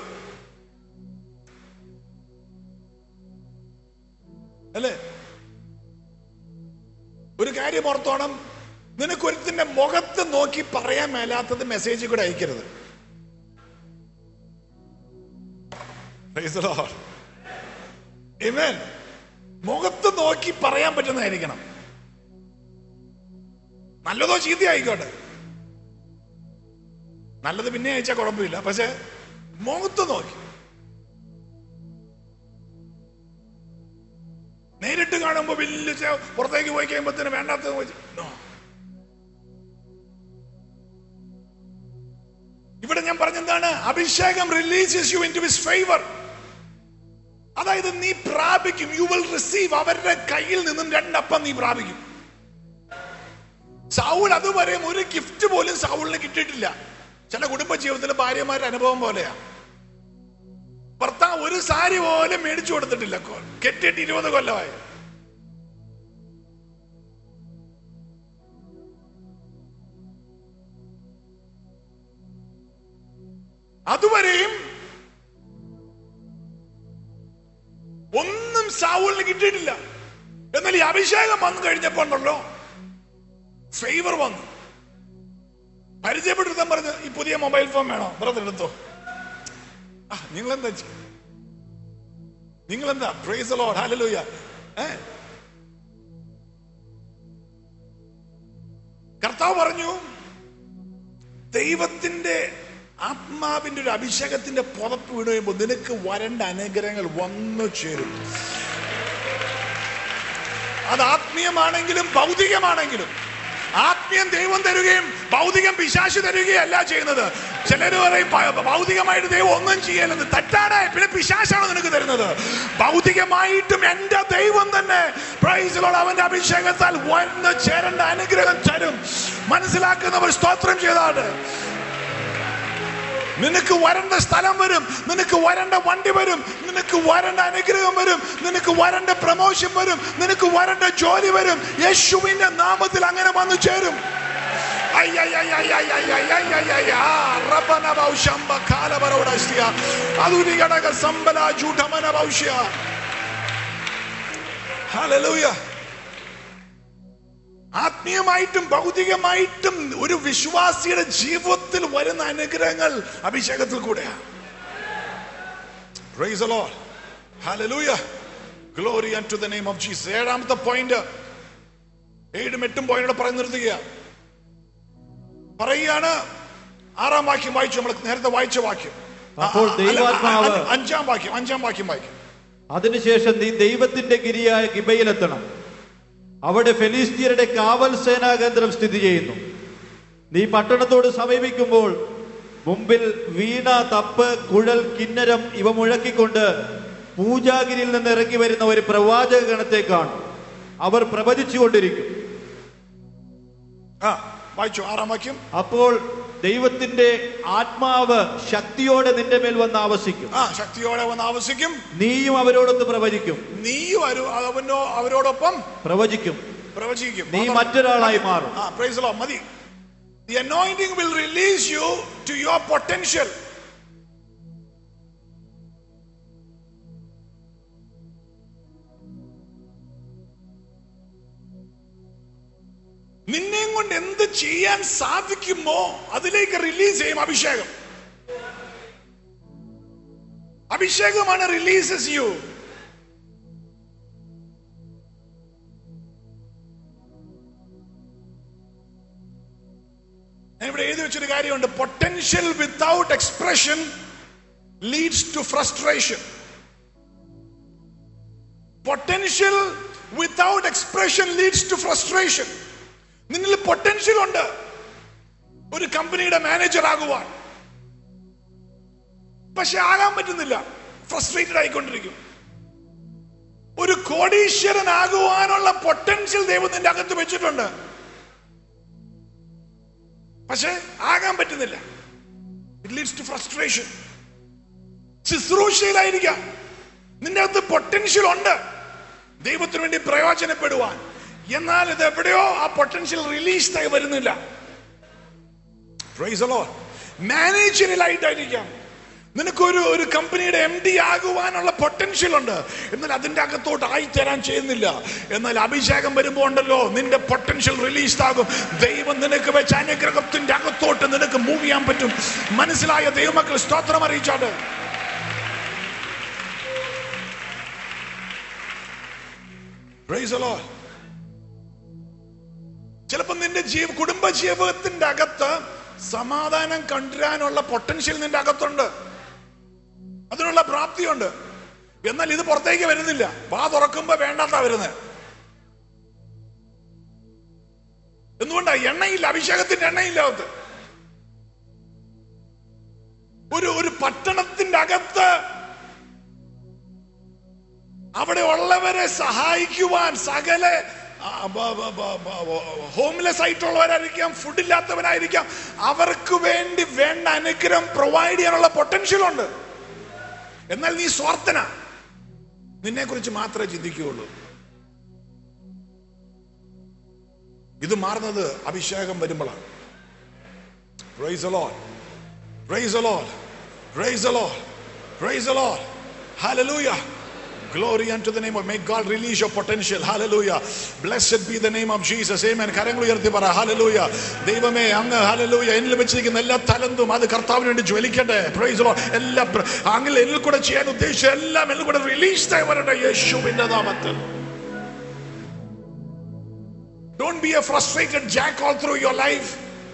അല്ലേ ഒരു കാര്യം ഓർത്തോണം നിനക്ക് ഒരുത്തിന്റെ മുഖത്ത് നോക്കി പറയാൻ മേലാത്തത് മെസ്സേജിൽ കൂടെ അയക്കരുത് Praise the Lord. Amen. മുഖത്ത് നോക്കി പറയാൻ പറ്റുന്നതായിരിക്കണം നല്ലതോ ചീത്ത ആയിക്കോട്ടെ നല്ലത് പിന്നെ അയച്ചാൽ കുഴപ്പമില്ല പക്ഷെ മുഖത്ത് നോക്കി നേരിട്ട് കാണുമ്പോ വലിയ ചെ- പുറത്തേക്ക് പോയി കഴിയുമ്പോഴത്തേന് വേണ്ടാത്തത് വെച്ച് No. ഇവിടെ ഞാൻ പറഞ്ഞെന്താണ് അഭിഷേകം releases you into his favour അതായത് നീ പ്രാപിക്കും യു വിൽ റിസീവ് അവരുടെ കയ്യിൽ നിന്നും രണ്ടപ്പം നീ പ്രാപിക്കും സൗൾ അതുവരെ ഒരു ഗിഫ്റ്റ് പോലും സൗളിന് കിട്ടിയിട്ടില്ല ചില കുടുംബ ജീവിതത്തിലെ ഭാര്യമാരുടെ അനുഭവം പോലെയാ ഭർത്താവ് ഒരു സാരി പോലും മേടിച്ചു കൊടുത്തിട്ടില്ല കൊ- കെട്ടിയിട്ട് ഇരുപത് കൊല്ലമായി അതുവരെയും ഒന്നും സാവൂളിന് കിട്ടിയിട്ടില്ല എന്നാൽ ഈ അഭിഷേകം വന്നു കഴിഞ്ഞപ്പോ ഉണ്ടല്ലോ ഫേവർ വന്നു പരിചയപ്പെടുത്താൻ പറഞ്ഞ് ഈ പുതിയ മൊബൈൽ ഫോൺ വേണോ ബ്രദർ എടുത്തോ ആ നിങ്ങൾ എന്താ നിങ്ങൾ എന്താ പ്രൈസ് ലോഡ് ഹല്ലേലൂയ ഏ കർത്താവ് പറഞ്ഞു ദൈവത്തിന്റെ ആത്മാവിന്റെ ഒരു അഭിഷേകത്തിന്റെ പുതപ്പ് വീണ് കഴിയുമ്പോൾ നിനക്ക് വരേണ്ട അനുഗ്രഹങ്ങൾ വന്നു ചേരും അത് ആത്മീയമാണെങ്കിലും ഭൗതികമാണെങ്കിലും ആത്മീയം ദൈവം തരുകയും ഭൗതികം പിശാശ് തരുകയല്ല ചെയ്യുന്നത് ചിലര് പറയും "ഭ- ഭൗതികമായിട്ട് ദൈവം ഒന്നും ചെയ്യലെന്ന് തെറ്റാണ് പിന്നെ പിശാശാണ് നിനക്ക് തരുന്നത് ഭൗതികമായിട്ടും എന്റെ ദൈവം തന്നെ praise the Lord, അവന്റെ അഭിഷേകത്താൽ വന്ന് ചേരേണ്ട അനുഗ്രഹം തരും മനസ്സിലാക്കുന്നവർ സ്തോത്രം ചെയ്താണ് നിനക്ക് വരേണ്ട സ്ഥലം വരും നിനക്ക് വരേണ്ട വണ്ടി വരും നിനക്ക് വരേണ്ട അനുഗ്രഹം വരും നിനക്ക് വരേണ്ട പ്രമോഷൻ വരും നിനക്ക് വരേണ്ട ജോലി വരും യേശുവിന്റെ നാമത്തിൽ അങ്ങനെ വന്നു ചേരും Hallelujah. ആത്മീയമായിട്ടും ഭൗതികമായിട്ടും ഒരു വിശ്വാസിയുടെ ജീവിതത്തിൽ വരുന്ന അനുഗ്രഹങ്ങൾ അഭിഷേകത്തിൽ കൂടെയാണ് Praise the Lord. Hallelujah. Glory unto the name of Jesus. ഏഴാമത്തെ പോയിന്റ് ഏഴും എട്ടും പോയിന്റ് പറഞ്ഞു നിർത്തുക പറയുകയാണ് ആറാം വാക്യം വായിച്ചു നമ്മൾ നേരത്തെ വായിച്ച വാക്യം ആ, അപ്പോൾ അല്ല, ദൈവാത്മാവ് അ- അഞ്ചാം വാക്യം അഞ്ചാം വാക്യം വായിക്കും അതിനുശേഷം നീ ദൈവത്തിന്റെ ഗിരിയായ ഗിബയിലെത്തണം അവിടെ ഫെലിസ്തീയരുടെ കാവൽ സേനാ കേന്ദ്രം സ്ഥിതി ചെയ്യുന്നു നീ പട്ടണത്തോട് സമീപിക്കുമ്പോൾ മുമ്പിൽ വീണ തപ്പ് കുഴൽ കിന്നരം ഇവ മുഴക്കിക്കൊണ്ട് പൂജാഗിരിയിൽ നിന്ന് ഇറങ്ങി വരുന്ന ഒരു പ്രവാചക ഗണത്തെ കാണും അവർ പ്രവചിച്ചുകൊണ്ടിരിക്കും ആ വായിച്ചു ആറാം വാക്യം അപ്പോൾ ദൈവത്തിന്റെ ആത്മാവ് ശക്തിയോടെ നിന്റെ മേൽ വന്ന് ആവസിക്കും ആ ശക്തിയോടെ വന്ന് ആവശ്യിക്കും നീയും അവരോടൊത്ത് പ്രവചിക്കും നീയും അരു- അവനോ അവരോടൊപ്പം പ്രവചിക്കും പ്രവചിക്കും നീ മറ്റൊരാളായി മാറും ആ praise the Lord. മതി the anointing will release you to your potential നിന്നെയും കൊണ്ട് എന്ത് ചെയ്യാൻ സാധിക്കുമോ അതിലേക്ക് റിലീസ് ചെയ്യും അഭിഷേകം അഭിഷേകമാണ് റിലീസസ് യു ഞാൻ ഇവിടെ എഴുതി വെച്ചൊരു കാര്യമുണ്ട് potential without expression leads to frustration potential without expression leads to frustration നിന്നിൽ പൊട്ടൻഷ്യൽ ഉണ്ട് ഒരു കമ്പനിയുടെ മാനേജർ ആകുവാൻ പക്ഷെ ആകാൻ പറ്റുന്നില്ല ഫ്രസ്ട്രേറ്റഡ് ആയിക്കൊണ്ടിരിക്കും ഒരു കോടീശ്വരനാകുവാനുള്ള പൊട്ടൻഷ്യൽ ദൈവം നിന്റെ അകത്ത് വെച്ചിട്ടുണ്ട് പക്ഷെ ആകാൻ പറ്റുന്നില്ല ഇറ്റ് ലീഡ്സ് ടു ഫ്രസ്ട്രേഷൻ ശുശ്രൂഷയിലായിരിക്കാം നിന്റെ അകത്ത് പൊട്ടൻഷ്യൽ ഉണ്ട് ദൈവത്തിന് വേണ്ടി പ്രയോജനപ്പെടുവാൻ എന്നാൽ ഇത് എവിടെയോ ആ പൊട്ടൻഷ്യൽ റിലീസ്ഡ് ആയി വരുന്നില്ല മാനേജറിലായിട്ടായിരിക്കാം നിനക്കൊരു ഒരു കമ്പനിയുടെ എം ഡി ആകുവാനുള്ള പൊട്ടൻഷ്യൽ ഉണ്ട് എന്നാൽ അതിന്റെ അകത്തോട്ട് ആയിത്തരാൻ ചെയ്യുന്നില്ല എന്നാൽ അഭിഷേകം വരുമ്പോ ഉണ്ടല്ലോ നിന്റെ പൊട്ടൻഷ്യൽ റിലീസ് ആകും ദൈവം നിനക്ക് വെച്ച അനുഗ്രഹത്തിന്റെ അകത്തോട്ട് നിനക്ക് മൂവ് ചെയ്യാൻ പറ്റും മനസ്സിലായ ദൈവമക്കൾ സ്തോത്രം അറിയിച്ചാണ് Praise the Lord. ചിലപ്പോ നിന്റെ ജീവ കുടുംബ ജീവിതത്തിന്റെ അകത്ത് സമാധാനം കണ്ടുവരാനുള്ള പൊട്ടൻഷ്യൽ നിന്റെ അകത്തുണ്ട് അതിനുള്ള പ്രാപ്തിയുണ്ട് എന്നാൽ ഇത് പുറത്തേക്ക് വരുന്നില്ല വാ തുറക്കുമ്പോ വേണ്ടാത്ത വരുന്നത് എന്തുകൊണ്ടാ എണ്ണയില്ല അഭിഷേകത്തിന്റെ എണ്ണയില്ല അകത്ത് ഒരു ഒരു പട്ടണത്തിന്റെ അകത്ത് അവിടെ ഉള്ളവരെ സഹായിക്കുവാൻ സകല ഹോംലെസ് ആയിട്ടുള്ളവരായിരിക്കാം ഫുഡ് ഇല്ലാത്തവരായിരിക്കാം അവർക്ക് വേണ്ടി വേണ്ട അനുഗ്രഹം പ്രൊവൈഡ് ചെയ്യാനുള്ള പൊട്ടൻഷ്യൽ ഉണ്ട് എന്നാൽ നീ സ്വാർത്ഥന നിന്നെ കുറിച്ച് മാത്രമേ ചിന്തിക്കുകയുള്ളൂ ഇത് മാറുന്നത് അഭിഷേകം വരുമ്പോഴാണ് Praise the Lord. Praise the Lord. Praise the Lord. Praise the Lord. Hallelujah. Glory unto the name of may God release your potential. Hallelujah. Blessed be the name of Jesus. Amen. കരങ്ങൾ ഉയർത്തി പറ ഹലലൂയ ദൈവമേ അങ്ങ് ഹലലൂയ എന്നിൽ വെച്ചിരിക്കുന്ന എല്ലാ തലന്തും അത് കർത്താവിന് വേണ്ടി ജ്വലിക്കട്ടെ പ്രൈസ് ലോ എല്ലാ പ്ര- അങ്ങ് എന്നിൽ കൂടെ ചെയ്യാൻ ഉദ്ദേശിച്ച എല്ലാം എന്നിൽ കൂടെ റിലീസ് ആയി വരട്ടെ യേശുവിന്റെ നാമത്തിൽ Don't be a frustrated jack all through your life.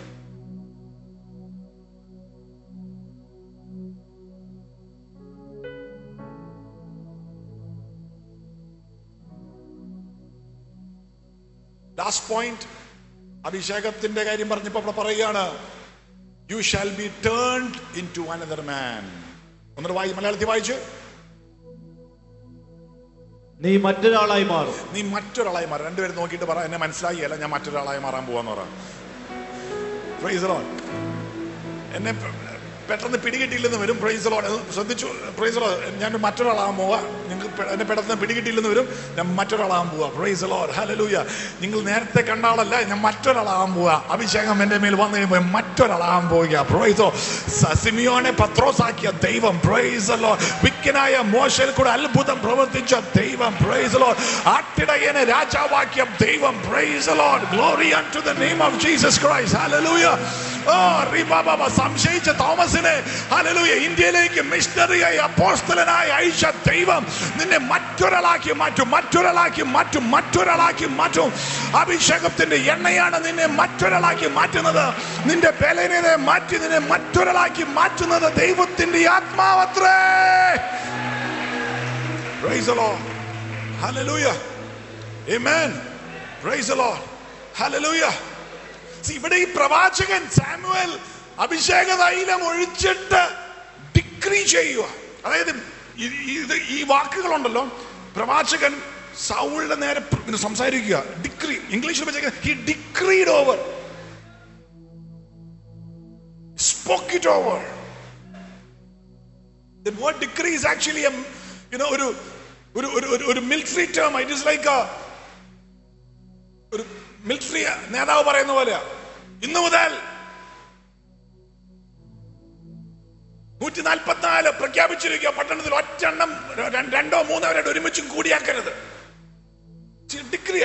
Last point അഭിഷേകത്തിന്റെ കാര്യം പറഞ്ഞപ്പോ അവിടെ പറയുകയാണ് you shall be turned into another man ഒന്നൊരു വായി മലയാളത്തിൽ വായിച്ച് നീ മറ്റൊരാളായി മാറും നീ മറ്റൊരാളായി മാറും രണ്ടുപേരും നോക്കിയിട്ട് പറ എന്നെ മനസ്സിലായില്ല ഞാൻ മറ്റൊരാളായി മാറാൻ പോവാന്ന് പറ Praise the Lord. എന്നെ പെ- പെട്ടെന്ന് പിടികിട്ടിയില്ലെന്ന് വരും പ്രൈസ് ലോഡ് ശ്രദ്ധിച്ചു പ്രൈസ് ലോഡ് ഞാൻ മറ്റൊരാളാകാൻ പോവാ നിങ്ങൾക്ക് പെ- എന്നെ പെട്ടെന്ന് പിടികിട്ടിയില്ലെന്ന് വരും ഞാൻ മറ്റൊരാളാകാൻ പോവാ പ്രൈസ് ലോഡ് ഹലലൂയ നിങ്ങൾ നേരത്തെ കണ്ട ആളല്ല ഞാൻ മറ്റൊരാളാകാൻ പോവാ അഭിഷേകം എന്റെ മേൽ വന്നു കഴിയുമ്പോൾ മറ്റൊരാളാകാൻ പോവുക പ്രൈസോ സിമിയോനെ പത്രോസാക്കിയ ദൈവം പ്രൈസ് ലോ വിക്കനായ മോശയിൽ കൂടെ അത്ഭുതം പ്രവർത്തിച്ച ദൈവം പ്രൈസ് ലോ ആട്ടിടയനെ രാജാവാക്കിയ ദൈവം praise Lord glory to the name of Jesus Christ hallelujah ഓ റിബാബാബ സംശയിച്ച തോമസിനെ ഹല്ലേലൂയ ഇന്ത്യയിലേക്ക് മിഷണറിയായി അപ്പോസ്തലനായി അയച്ച ദൈവം നിന്നെ മറ്റൊരാളാക്കി മാറ്റും മറ്റൊരാളാക്കി മാറ്റും മറ്റൊരാളാക്കി മാറ്റും അഭിഷേകത്തിന്റെ എണ്ണയാണ് നിന്നെ മറ്റൊരാളാക്കി മാറ്റുന്നത് നിന്റെ ബലനെ മാറ്റി നിന്നെ മറ്റൊരാളാക്കി മാറ്റുന്നത് ദൈവത്തിന്റെ ആത്മാവത്രേ Praise the Lord. Hallelujah. Amen. Praise the Lord. Hallelujah. See, ഇവിടെ ഈ പ്രവാചകൻ സാമുവൽ അഭിഷേക തൈലം ഒഴിച്ചിട്ട് ഡിക്രി ചെയ്യുക അതായത് ഈ- ഇത് ഈ വാക്കുകളുണ്ടല്ലോ പ്രവാചകൻ സൗളിന്റെ നേരെ പ്ര- ഇങ്ങനെ സംസാരിക്കുക ഡിക്രി ഇംഗ്ലീഷിൽ വെച്ചേക്കുന്നത് he decreed over spoke it over. The word decree is actually a, you know, ഒരു ഒരു ഒരു ഒരു ഒരു military term it is like ഒരു മിലിറ്ററി നേതാവ് പറയുന്ന പോലെ ഇന്നു മുതൽ നൂറ്റി നാൽപ്പത്തിനാല് പ്രഖ്യാപിച്ചിരിക്കുക പട്ടണത്തിൽ ഒറ്റെണ്ണം ര- രണ്ടോ മൂന്നോ അവരുടെ ഒരുമിച്ചും കൂടിയാക്കരുത് ഡിക്രിയ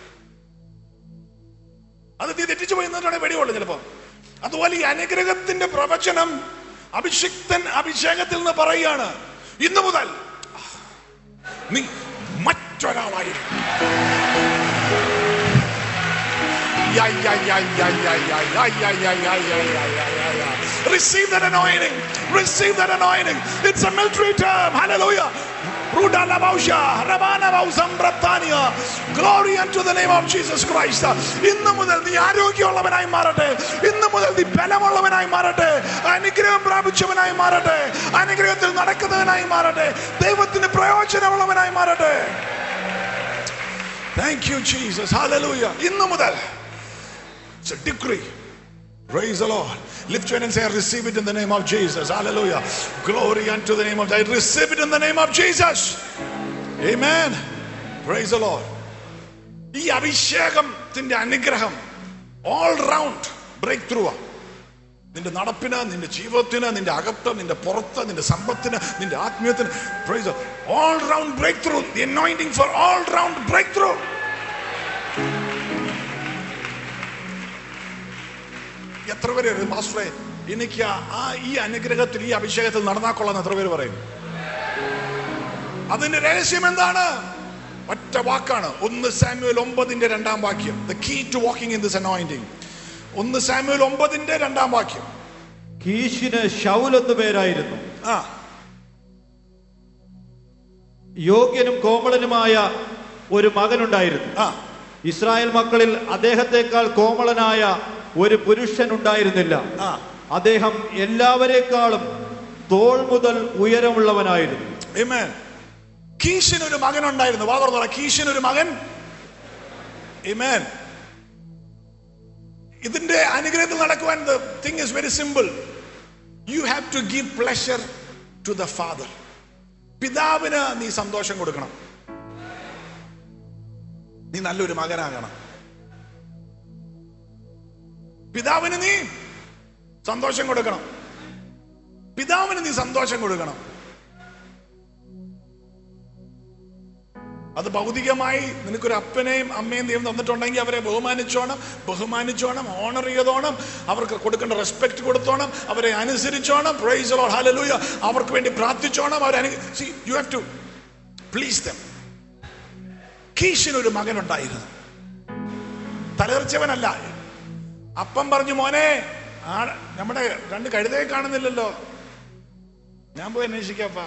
അത് നീ തെറ്റിച്ചു പോയി എന്നിട്ടാണ് വെടിയുള്ളൂ ചിലപ്പോ അതുപോലെ ഈ അനുഗ്രഹത്തിന്റെ പ്രവചനം അഭിഷിക്തൻ അഭിഷേകത്തിൽ നിന്ന് പറയുകയാണ് ഇന്നു മുതൽ നീ മറ്റൊരാളായി Yeah, yeah, yeah, yeah, yeah, yeah, yeah, yeah, yeah, yeah, yeah, yeah, yeah, yeah, yeah. Receive that anointing. Receive that anointing. It's a military term. Hallelujah. Rudalabausha, Rabanabausan Bratania. Glory unto the name of Jesus Christ. ഇന്ന് മുതൽ നീ ആരോഗ്യമുള്ളവനായി മാറട്ടെ ഇന്ന് മുതൽ നീ ബലമുള്ളവനായി മാറട്ടെ അനുഗ്രഹം പ്രാപിച്ചവനായി മാറട്ടെ അനുഗ്രഹത്തിൽ നടക്കുന്നവനായി മാറട്ടെ ദൈവത്തിന് പ്രയോജനമുള്ളവനായി മാറട്ടെ താങ്ക് യു ജീസസ് ഹല്ലേലൂയ ഇന്ന് മുതൽ It's a decree. Praise the Lord. Lift your hand and say, I receive it in the name of Jesus. Hallelujah. Glory unto the name of I receive it in the name of Jesus. Amen. Praise the Lord. ഈ അഭിഷേകത്തിന്റെ അനുഗ്രഹം all round break through നിന്റെ നടപ്പിന് നിന്റെ ജീവിതത്തിന് നിന്റെ അകത്ത് നിന്റെ പുറത്ത് നിന്റെ സമ്പത്തിന് നിന്റെ ആത്മീയത്തിന് praise all round break breakthrough the anointing for all round break breakthrough എത്ര പേര് പറയും, മാസ്റ്ററെ എനിക്ക് ആ- ആ ഈ അനുഗ്രഹത്തിൽ ഈ അഭിഷേകത്തിൽ നടന്നാൽ കൊള്ളാന്ന് എത്ര പേര് പറയും അതിന്റെ രഹസ്യം എന്താണ് ഒറ്റ വാക്കാണ് ഒന്ന് സാമുവൽ ഒമ്പതിന്റെ രണ്ടാം വാക്യം the key to walking in this anointing ഒന്ന് സാമുവൽ ഒമ്പതിന്റെ രണ്ടാം വാക്യം കീശിന് ഷൗൽ എന്നു പേരായിരുന്നു ആ യോഗ്യനും കോമളനുമായ ഒരു മകനുണ്ടായിരുന്നു ആ ഇസ്രായേൽ മക്കളിൽ അദ്ദേഹത്തെക്കാൾ കോമളനായ ഒരു പുരുഷൻ ഉണ്ടായിരുന്നില്ല ആ അദ്ദേഹം എല്ലാവരെക്കാളും തോൾ മുതൽ ഉയരമുള്ളവനായിരുന്നു Amen. കീശിന് ഒരു മകൻ ഉണ്ടായിരുന്നു വാ തുറന്നോളാം കീശിന് ഒരു മകൻ Amen. ഇതിന്റെ അനുഗ്രഹത്തിൽ നടക്കുവാൻ thing is very simple you have to give pleasure to the Father പിതാവിന് നീ സന്തോഷം കൊടുക്കണം നീ നല്ലൊരു മകനാകണം പിതാവിന് നീ സന്തോഷം കൊടുക്കണം പിതാവിന് നീ സന്തോഷം കൊടുക്കണം അത് ഭൗതികമായി നിനക്കൊരു അപ്പനെയും അമ്മയും ദൈവം തന്നിട്ടുണ്ടെങ്കിൽ അവരെ ബഹുമാനിച്ചോണം ബഹുമാനിച്ചോണം ഓണർ ചെയ്തോണം അവർക്ക് കൊടുക്കേണ്ട റെസ്പെക്ട് കൊടുത്തോണം അവരെ അനുസരിച്ചോണം പ്രൈസ് ലോഡ് ഹല്ലേലൂയ അവർക്ക് വേണ്ടി പ്രാർത്ഥിച്ചോണം അവരെ you have to please them കീശിന് ഒരു മകനുണ്ടായിരുന്നു തലർച്ചവനല്ല അപ്പം പറഞ്ഞു മോനെ ആ നമ്മുടെ രണ്ട് കഴുതയെ കാണുന്നില്ലല്ലോ ഞാൻ പോയി അന്വേഷിക്കാപ്പാ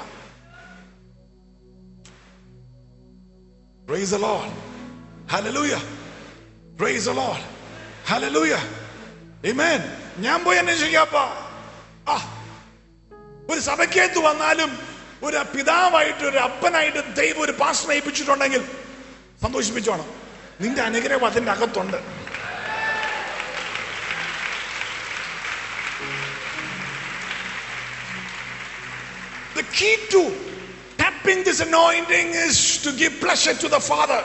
Praise the Lord. Hallelujah. Praise the Lord. Hallelujah. Amen. ഞാൻ പോയി അന്വേഷിക്കാപ്പ ആ ഒരു സഭയ്ക്കകത്ത് വന്നാലും ഒരു പിതാവായിട്ട് ഒരു അപ്പനായിട്ട് ദൈവം ഒരു പാസ്റ്റർ ഏൽപ്പിച്ചിട്ടുണ്ടെങ്കിൽ സന്തോഷിപ്പിച്ചോണം നിന്റെ അനുഗ്രഹം അതിന്റെ അകത്തുണ്ട് The key to tapping this anointing is to give pleasure to the Father.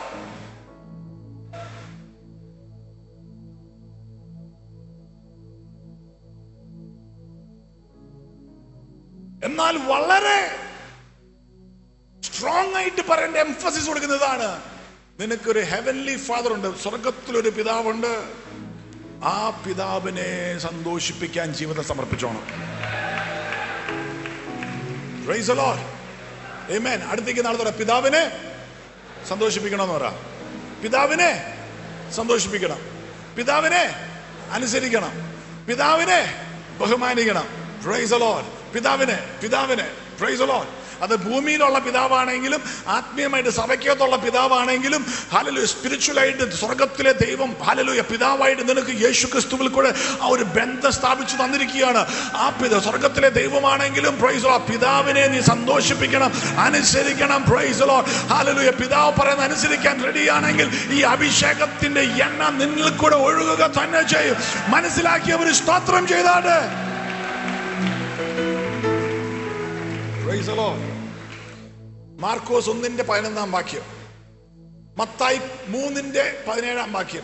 എന്നാൽ വളരെ സ്ട്രോങ് ആയിട്ട് പറയേണ്ട എംഫസിസ് കൊടുക്കുന്നതാണ് നിനക്കൊരു ഹെവൻലി ഫാദർ ഉണ്ട് സ്വർഗത്തിലൊരു പിതാവുണ്ട് ആ പിതാവിനെ സന്തോഷിപ്പിക്കാൻ ജീവിതം സമർപ്പിച്ചോണം Praise the Lord. Amen. അടുത്തേക്ക് നാളെ പറ പിതാവിനെ സന്തോഷിപ്പിക്കണമെന്ന് പറ പിതാവിനെ സന്തോഷിപ്പിക്കണം പിതാവിനെ അനുസരിക്കണം പിതാവിനെ ബഹുമാനിക്കണം പ്രൈസ് ലോഡ് പിതാവിനെ പിതാവിനെ പ്രൈസ് ലോഡ് അത് ഭൂമിയിലുള്ള പിതാവാണെങ്കിലും ആത്മീയമായിട്ട് സഭയ്ക്കകത്തുള്ള പിതാവാണെങ്കിലും ഹലലു സ്പിരിച്വലായിട്ട് സ്വർഗത്തിലെ ദൈവം ഹലലുയ പിതാവായിട്ട് നിനക്ക് യേശു ക്രിസ്തുവിൽ കൂടെ ആ ഒരു ബന്ധം സ്ഥാപിച്ചു തന്നിരിക്കുകയാണ് ആ പിത സ്വർഗത്തിലെ ദൈവമാണെങ്കിലും പ്രൈസ് ലോ പിതാവിനെ നീ സന്തോഷിപ്പിക്കണം അനുസരിക്കണം പ്രൈസ് ലോ ഹലലുയ പിതാവ് പറയുന്ന അനുസരിക്കാൻ റെഡിയാണെങ്കിൽ ഈ അഭിഷേകത്തിന്റെ എണ്ണ നിന്നിൽ കൂടെ ഒഴുകുക തന്നെ ചെയ്യും മനസ്സിലാക്കിയവർ സ്തോത്രം ചെയ്താട്ട് Praise the Lord. മാർക്കോസ് ഒന്നിന്റെ പതിനൊന്നാം വാക്യം മത്തായി മൂന്നിന്റെ പതിനേഴാം വാക്യം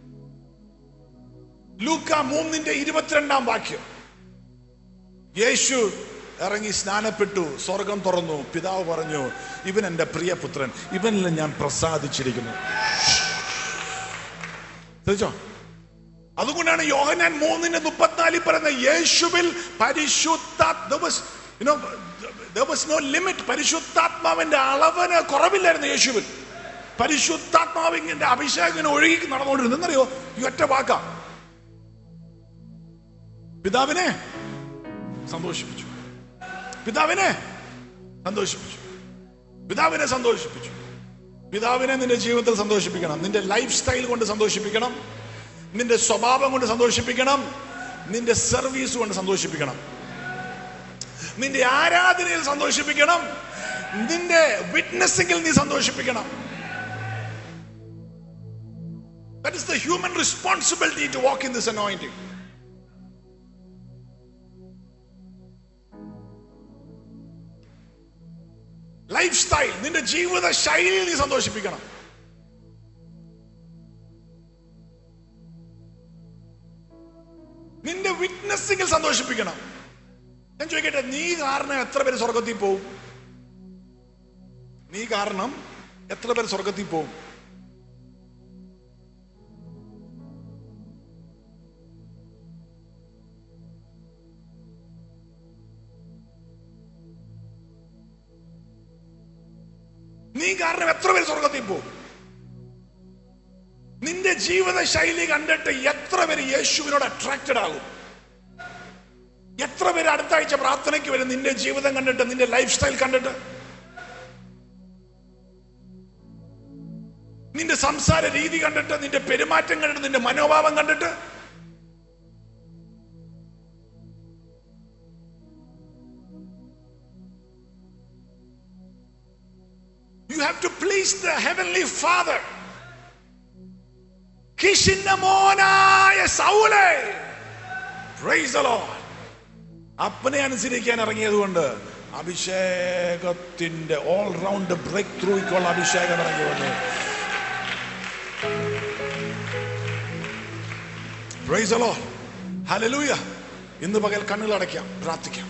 ലൂക്ക മൂന്നിന്റെ ഇരുപത്തിരണ്ടാം വാക്യം യേശു ഇറങ്ങി സ്നാനപ്പെട്ടു സ്വർഗം തുറന്നു പിതാവ് പറഞ്ഞു ഇവൻ എന്റെ പ്രിയപുത്രൻ ഇവനിൽ ഞാൻ പ്രസാദിച്ചിരിക്കുന്നു ശ്രദ്ധിച്ചോ അതുകൊണ്ടാണ് യോഹനാൻ മൂന്നിന്റെ മുപ്പത്തിനാലിൽ പറയുന്ന യേശുവിൽ പരിശുദ്ധ there was, you know, there was no limit പരിശുദ്ധാത്മാവിന്റെ അളവിന് കുറവില്ലായിരുന്നു യേശുവിൽ പരിശുദ്ധാത്മാവിന്റെ അഭിഷേകം ഒഴുകി നടന്നുകൊണ്ടിരുന്നു എന്നറിയോ ഈ ഒറ്റ വാക്ക പിതാവിനെ സന്തോഷിപ്പിച്ചു പിതാവിനെ സന്തോഷിപ്പിച്ചു പിതാവിനെ സന്തോഷിപ്പിച്ചു പിതാവിനെ നിന്റെ ജീവിതത്തിൽ സന്തോഷിപ്പിക്കണം നിന്റെ ലൈഫ് സ്റ്റൈൽ കൊണ്ട് സന്തോഷിപ്പിക്കണം നിന്റെ സ്വഭാവം കൊണ്ട് സന്തോഷിപ്പിക്കണം നിന്റെ സർവീസ് കൊണ്ട് സന്തോഷിപ്പിക്കണം നിന്റെ ആരാധനയിൽ സന്തോഷിപ്പിക്കണം നിന്റെ വിറ്റ്നസിംഗിൽ നീ സന്തോഷിപ്പിക്കണം That is the human responsibility to walk in this anointing. Lifestyle നിന്റെ ജീവിത ശൈലിയിൽ നീ സന്തോഷിപ്പിക്കണം നിന്റെ വിറ്റ്നസിംഗിൽ സന്തോഷിപ്പിക്കണം ഞാൻ ചോദിക്കട്ടെ നീ കാരണം എത്ര പേര് സ്വർഗത്തിൽ പോവും നീ കാരണം എത്ര പേര് സ്വർഗത്തിൽ പോവും നീ കാരണം എത്ര പേര് സ്വർഗത്തിൽ പോകും നിന്റെ ജീവിത ശൈലി കണ്ടിട്ട് എത്ര പേര് യേശുവിനോട് അട്രാക്റ്റഡ് ആകും എത്ര പേര് അടുത്ത ആഴ്ച പ്രാർത്ഥനയ്ക്ക് വരും നിന്റെ ജീവിതം കണ്ടിട്ട് നിന്റെ ലൈഫ് സ്റ്റൈൽ കണ്ടിട്ട് നിന്റെ സംസാര രീതി കണ്ടിട്ട് നിന്റെ പെരുമാറ്റം കണ്ടിട്ട് നിന്റെ മനോഭാവം കണ്ടിട്ട് You have to please the heavenly Father. കിഷിന്റെ മോനായ സൗലേ Praise the Lord. അപ്പനെ അനുസരിക്കാൻ ഇറങ്ങിയത് കൊണ്ട് അഭിഷേകത്തിന്റെ ഓൾ റൗണ്ട് ബ്രേക്ക് ത്രൂക്കുള്ള അഭിഷേകം ഇറങ്ങി വന്നു Praise the Lord. Hallelujah. ഇന്ന് പകൽ കണ്ണുകൾ അടയ്ക്കാം പ്രാർത്ഥിക്കാം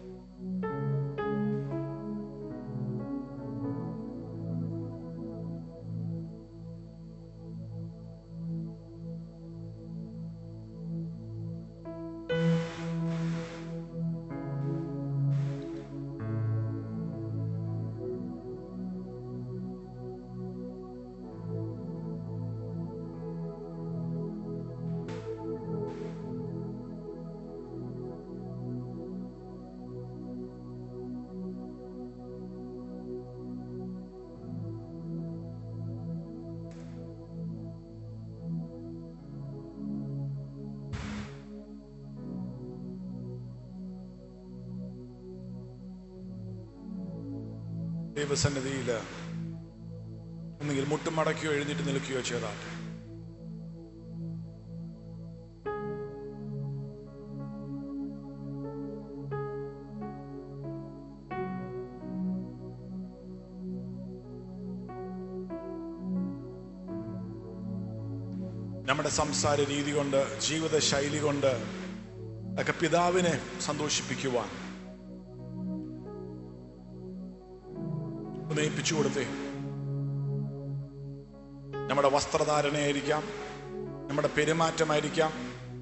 ദൈവസന്നിധിയിൽ ഒന്നുകിൽ മുട്ടുമടക്കുകയോ എഴുന്നേറ്റ് നിൽക്കുകയോ ചെയ്താട്ടെ നമ്മുടെ സംസാര രീതി കൊണ്ട് ജീവിത ശൈലി കൊണ്ട് ഒക്കെ പിതാവിനെ സന്തോഷിപ്പിക്കുവാൻ ഒന്ന് ഏൽപ്പിച്ചു കൊടുത്തേ നമ്മുടെ വസ്ത്രധാരണയായിരിക്കാം നമ്മുടെ പെരുമാറ്റമായിരിക്കാം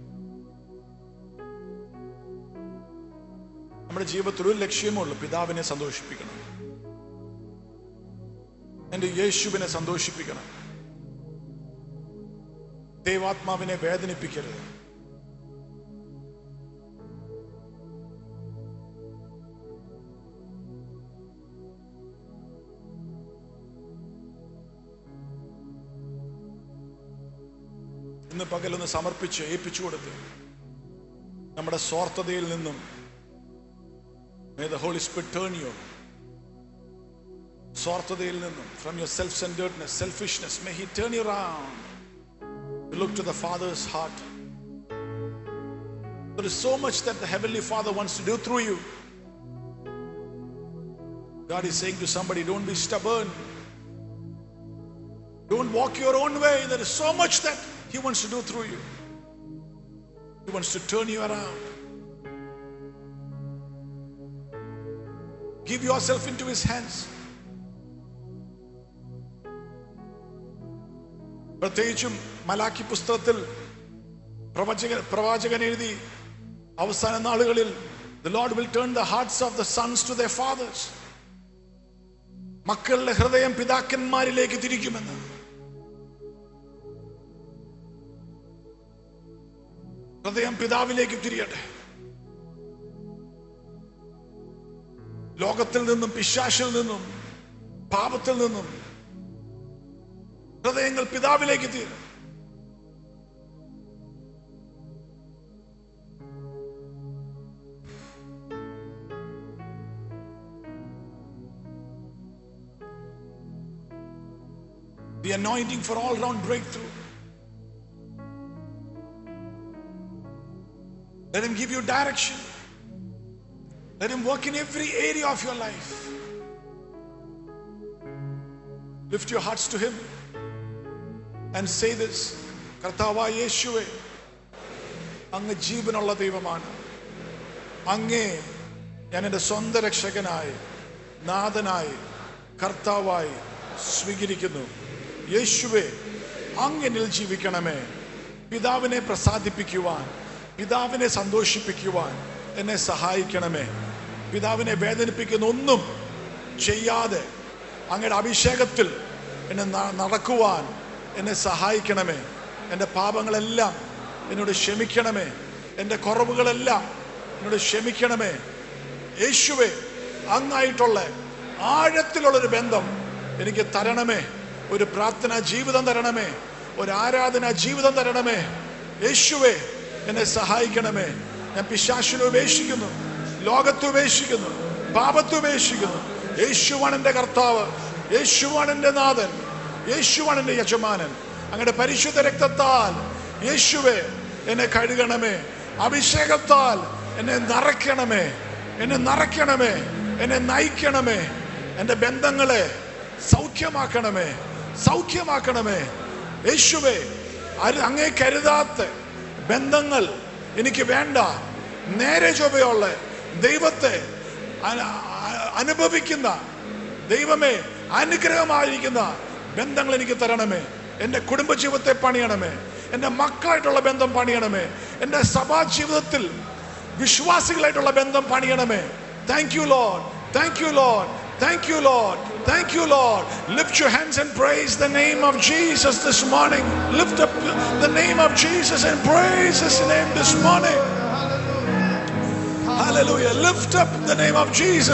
നമ്മുടെ ജീവിതത്തിൽ ഒരു ലക്ഷ്യമേ ഉള്ളൂ പിതാവിനെ സന്തോഷിപ്പിക്കണം എന്റെ യേശുവിനെ സന്തോഷിപ്പിക്കണം ദൈവാത്മാവിനെ വേദനിപ്പിക്കരുത് ഇന്ന് പകലൊന്ന് സമർപ്പിച്ച് ഏൽപ്പിച്ചു കൊടുത്ത് നമ്മുടെ സ്വാർത്ഥതയിൽ നിന്നും May the Holy Spirit turn you സ്വാർത്ഥതയിൽ നിന്നും from your self-centeredness, selfishness, may He turn you around to look to the Father's heart. There is so much that the Heavenly Father wants to do through you. God is saying to somebody, don't be stubborn. Don't walk your own way. There is so much that He wants to do through you. He wants to turn you around. Give yourself into His hands. പ്രത്യേകിച്ചും മലാക്കി പുസ്തകത്തിൽ പ്രവചക പ്രവാചകൻ എഴുതി അവസാന നാളുകളിൽ the Lord will turn the hearts of the sons to their fathers. മക്കളുടെ ഹൃദയം പിതാക്കന്മാരിലേക്ക് തിരിക്കുമെന്ന് ഹൃദയം പിതാവിലേക്ക് തിരിയട്ടെ ലോകത്തിൽ നിന്നും പിശാശിൽ നിന്നും പാപത്തിൽ നിന്നും ഹൃദയങ്ങൾ പിതാവിലേക്ക് തീരും The anointing for all round breakthrough. Let Him give you direction. Let Him work in every area of your life. Lift your hearts to Him and say this കർത്താവായ യേശുവേ അങ്ങ് ജീവനുള്ള ദൈവമാണ് അങ്ങേ ഞാൻ എൻ്റെ സ്വന്തം രക്ഷകനായി നാഥനായി കർത്താവായി സ്വീകരിക്കുന്നു യേശുവേ അങ്ങനിൽ ജീവിക്കണമേ പിതാവിനെ പ്രസാദിപ്പിക്കുവാൻ പിതാവിനെ സന്തോഷിപ്പിക്കുവാൻ എന്നെ സഹായിക്കണമേ പിതാവിനെ വേദനിപ്പിക്കുന്ന ഒന്നും ചെയ്യാതെ അങ്ങയുടെ അഭിഷേകത്തിൽ എന്നെ ന- നടക്കുവാൻ എന്നെ സഹായിക്കണമേ എൻ്റെ പാപങ്ങളെല്ലാം എന്നോട് ക്ഷമിക്കണമേ എൻ്റെ കുറവുകളെല്ലാം എന്നോട് ക്ഷമിക്കണമേ യേശുവെ അങ്ങായിട്ടുള്ള ആഴത്തിലുള്ളൊരു ബന്ധം എനിക്ക് തരണമേ ഒരു പ്രാർത്ഥന ജീവിതം തരണമേ ഒരു ആരാധന ജീവിതം തരണമേ യേശുവെ എന്നെ സഹായിക്കണമേ ഞാൻ പിശാശിനെ ഉപേക്ഷിക്കുന്നു ലോകത്തെ ഉപേക്ഷിക്കുന്നു പാപത്തെ ഉപേക്ഷിക്കുന്നു യേശുവാണ് എൻ്റെ കർത്താവ് യേശുവാണ് എൻ്റെ നാഥൻ യേശുവാണ് എൻ്റെ യജമാനൻ അങ്ങയുടെ പരിശുദ്ധ രക്തത്താൽ യേശുവെ എന്നെ കഴുകണമേ അഭിഷേകത്താൽ എന്നെ നിറയ്ക്കണമേ എന്നെ നിറയ്ക്കണമേ എന്നെ നയിക്കണമേ എൻ്റെ ബന്ധങ്ങളെ സൗഖ്യമാക്കണമേ സൗഖ്യമാക്കണമേ യേശുവേ അരു അങ്ങേ കരുതാത്ത ബന്ധങ്ങൾ എനിക്ക് വേണ്ട നേരെ ചൊവ്വയുള്ള ദൈവത്തെ അ- അ- അനുഭവിക്കുന്ന ദൈവമേ അനുഗ്രഹമായിരിക്കുന്ന ബന്ധങ്ങൾ എനിക്ക് തരണമേ എൻ്റെ കുടുംബജീവിതത്തെ പണിയണമേ എൻ്റെ മക്കളായിട്ടുള്ള ബന്ധം പണിയണമേ എൻ്റെ സഭാ ജീവിതത്തിൽ വിശ്വാസികളായിട്ടുള്ള ബന്ധം പണിയണമേ thank you Lord thank you Lord Thank you, Lord. Thank you, Lord. Lift your hands and praise the name of Jesus this morning. Lift up the name of Jesus and praise his name this morning. Hallelujah. Lift up the name of Jesus.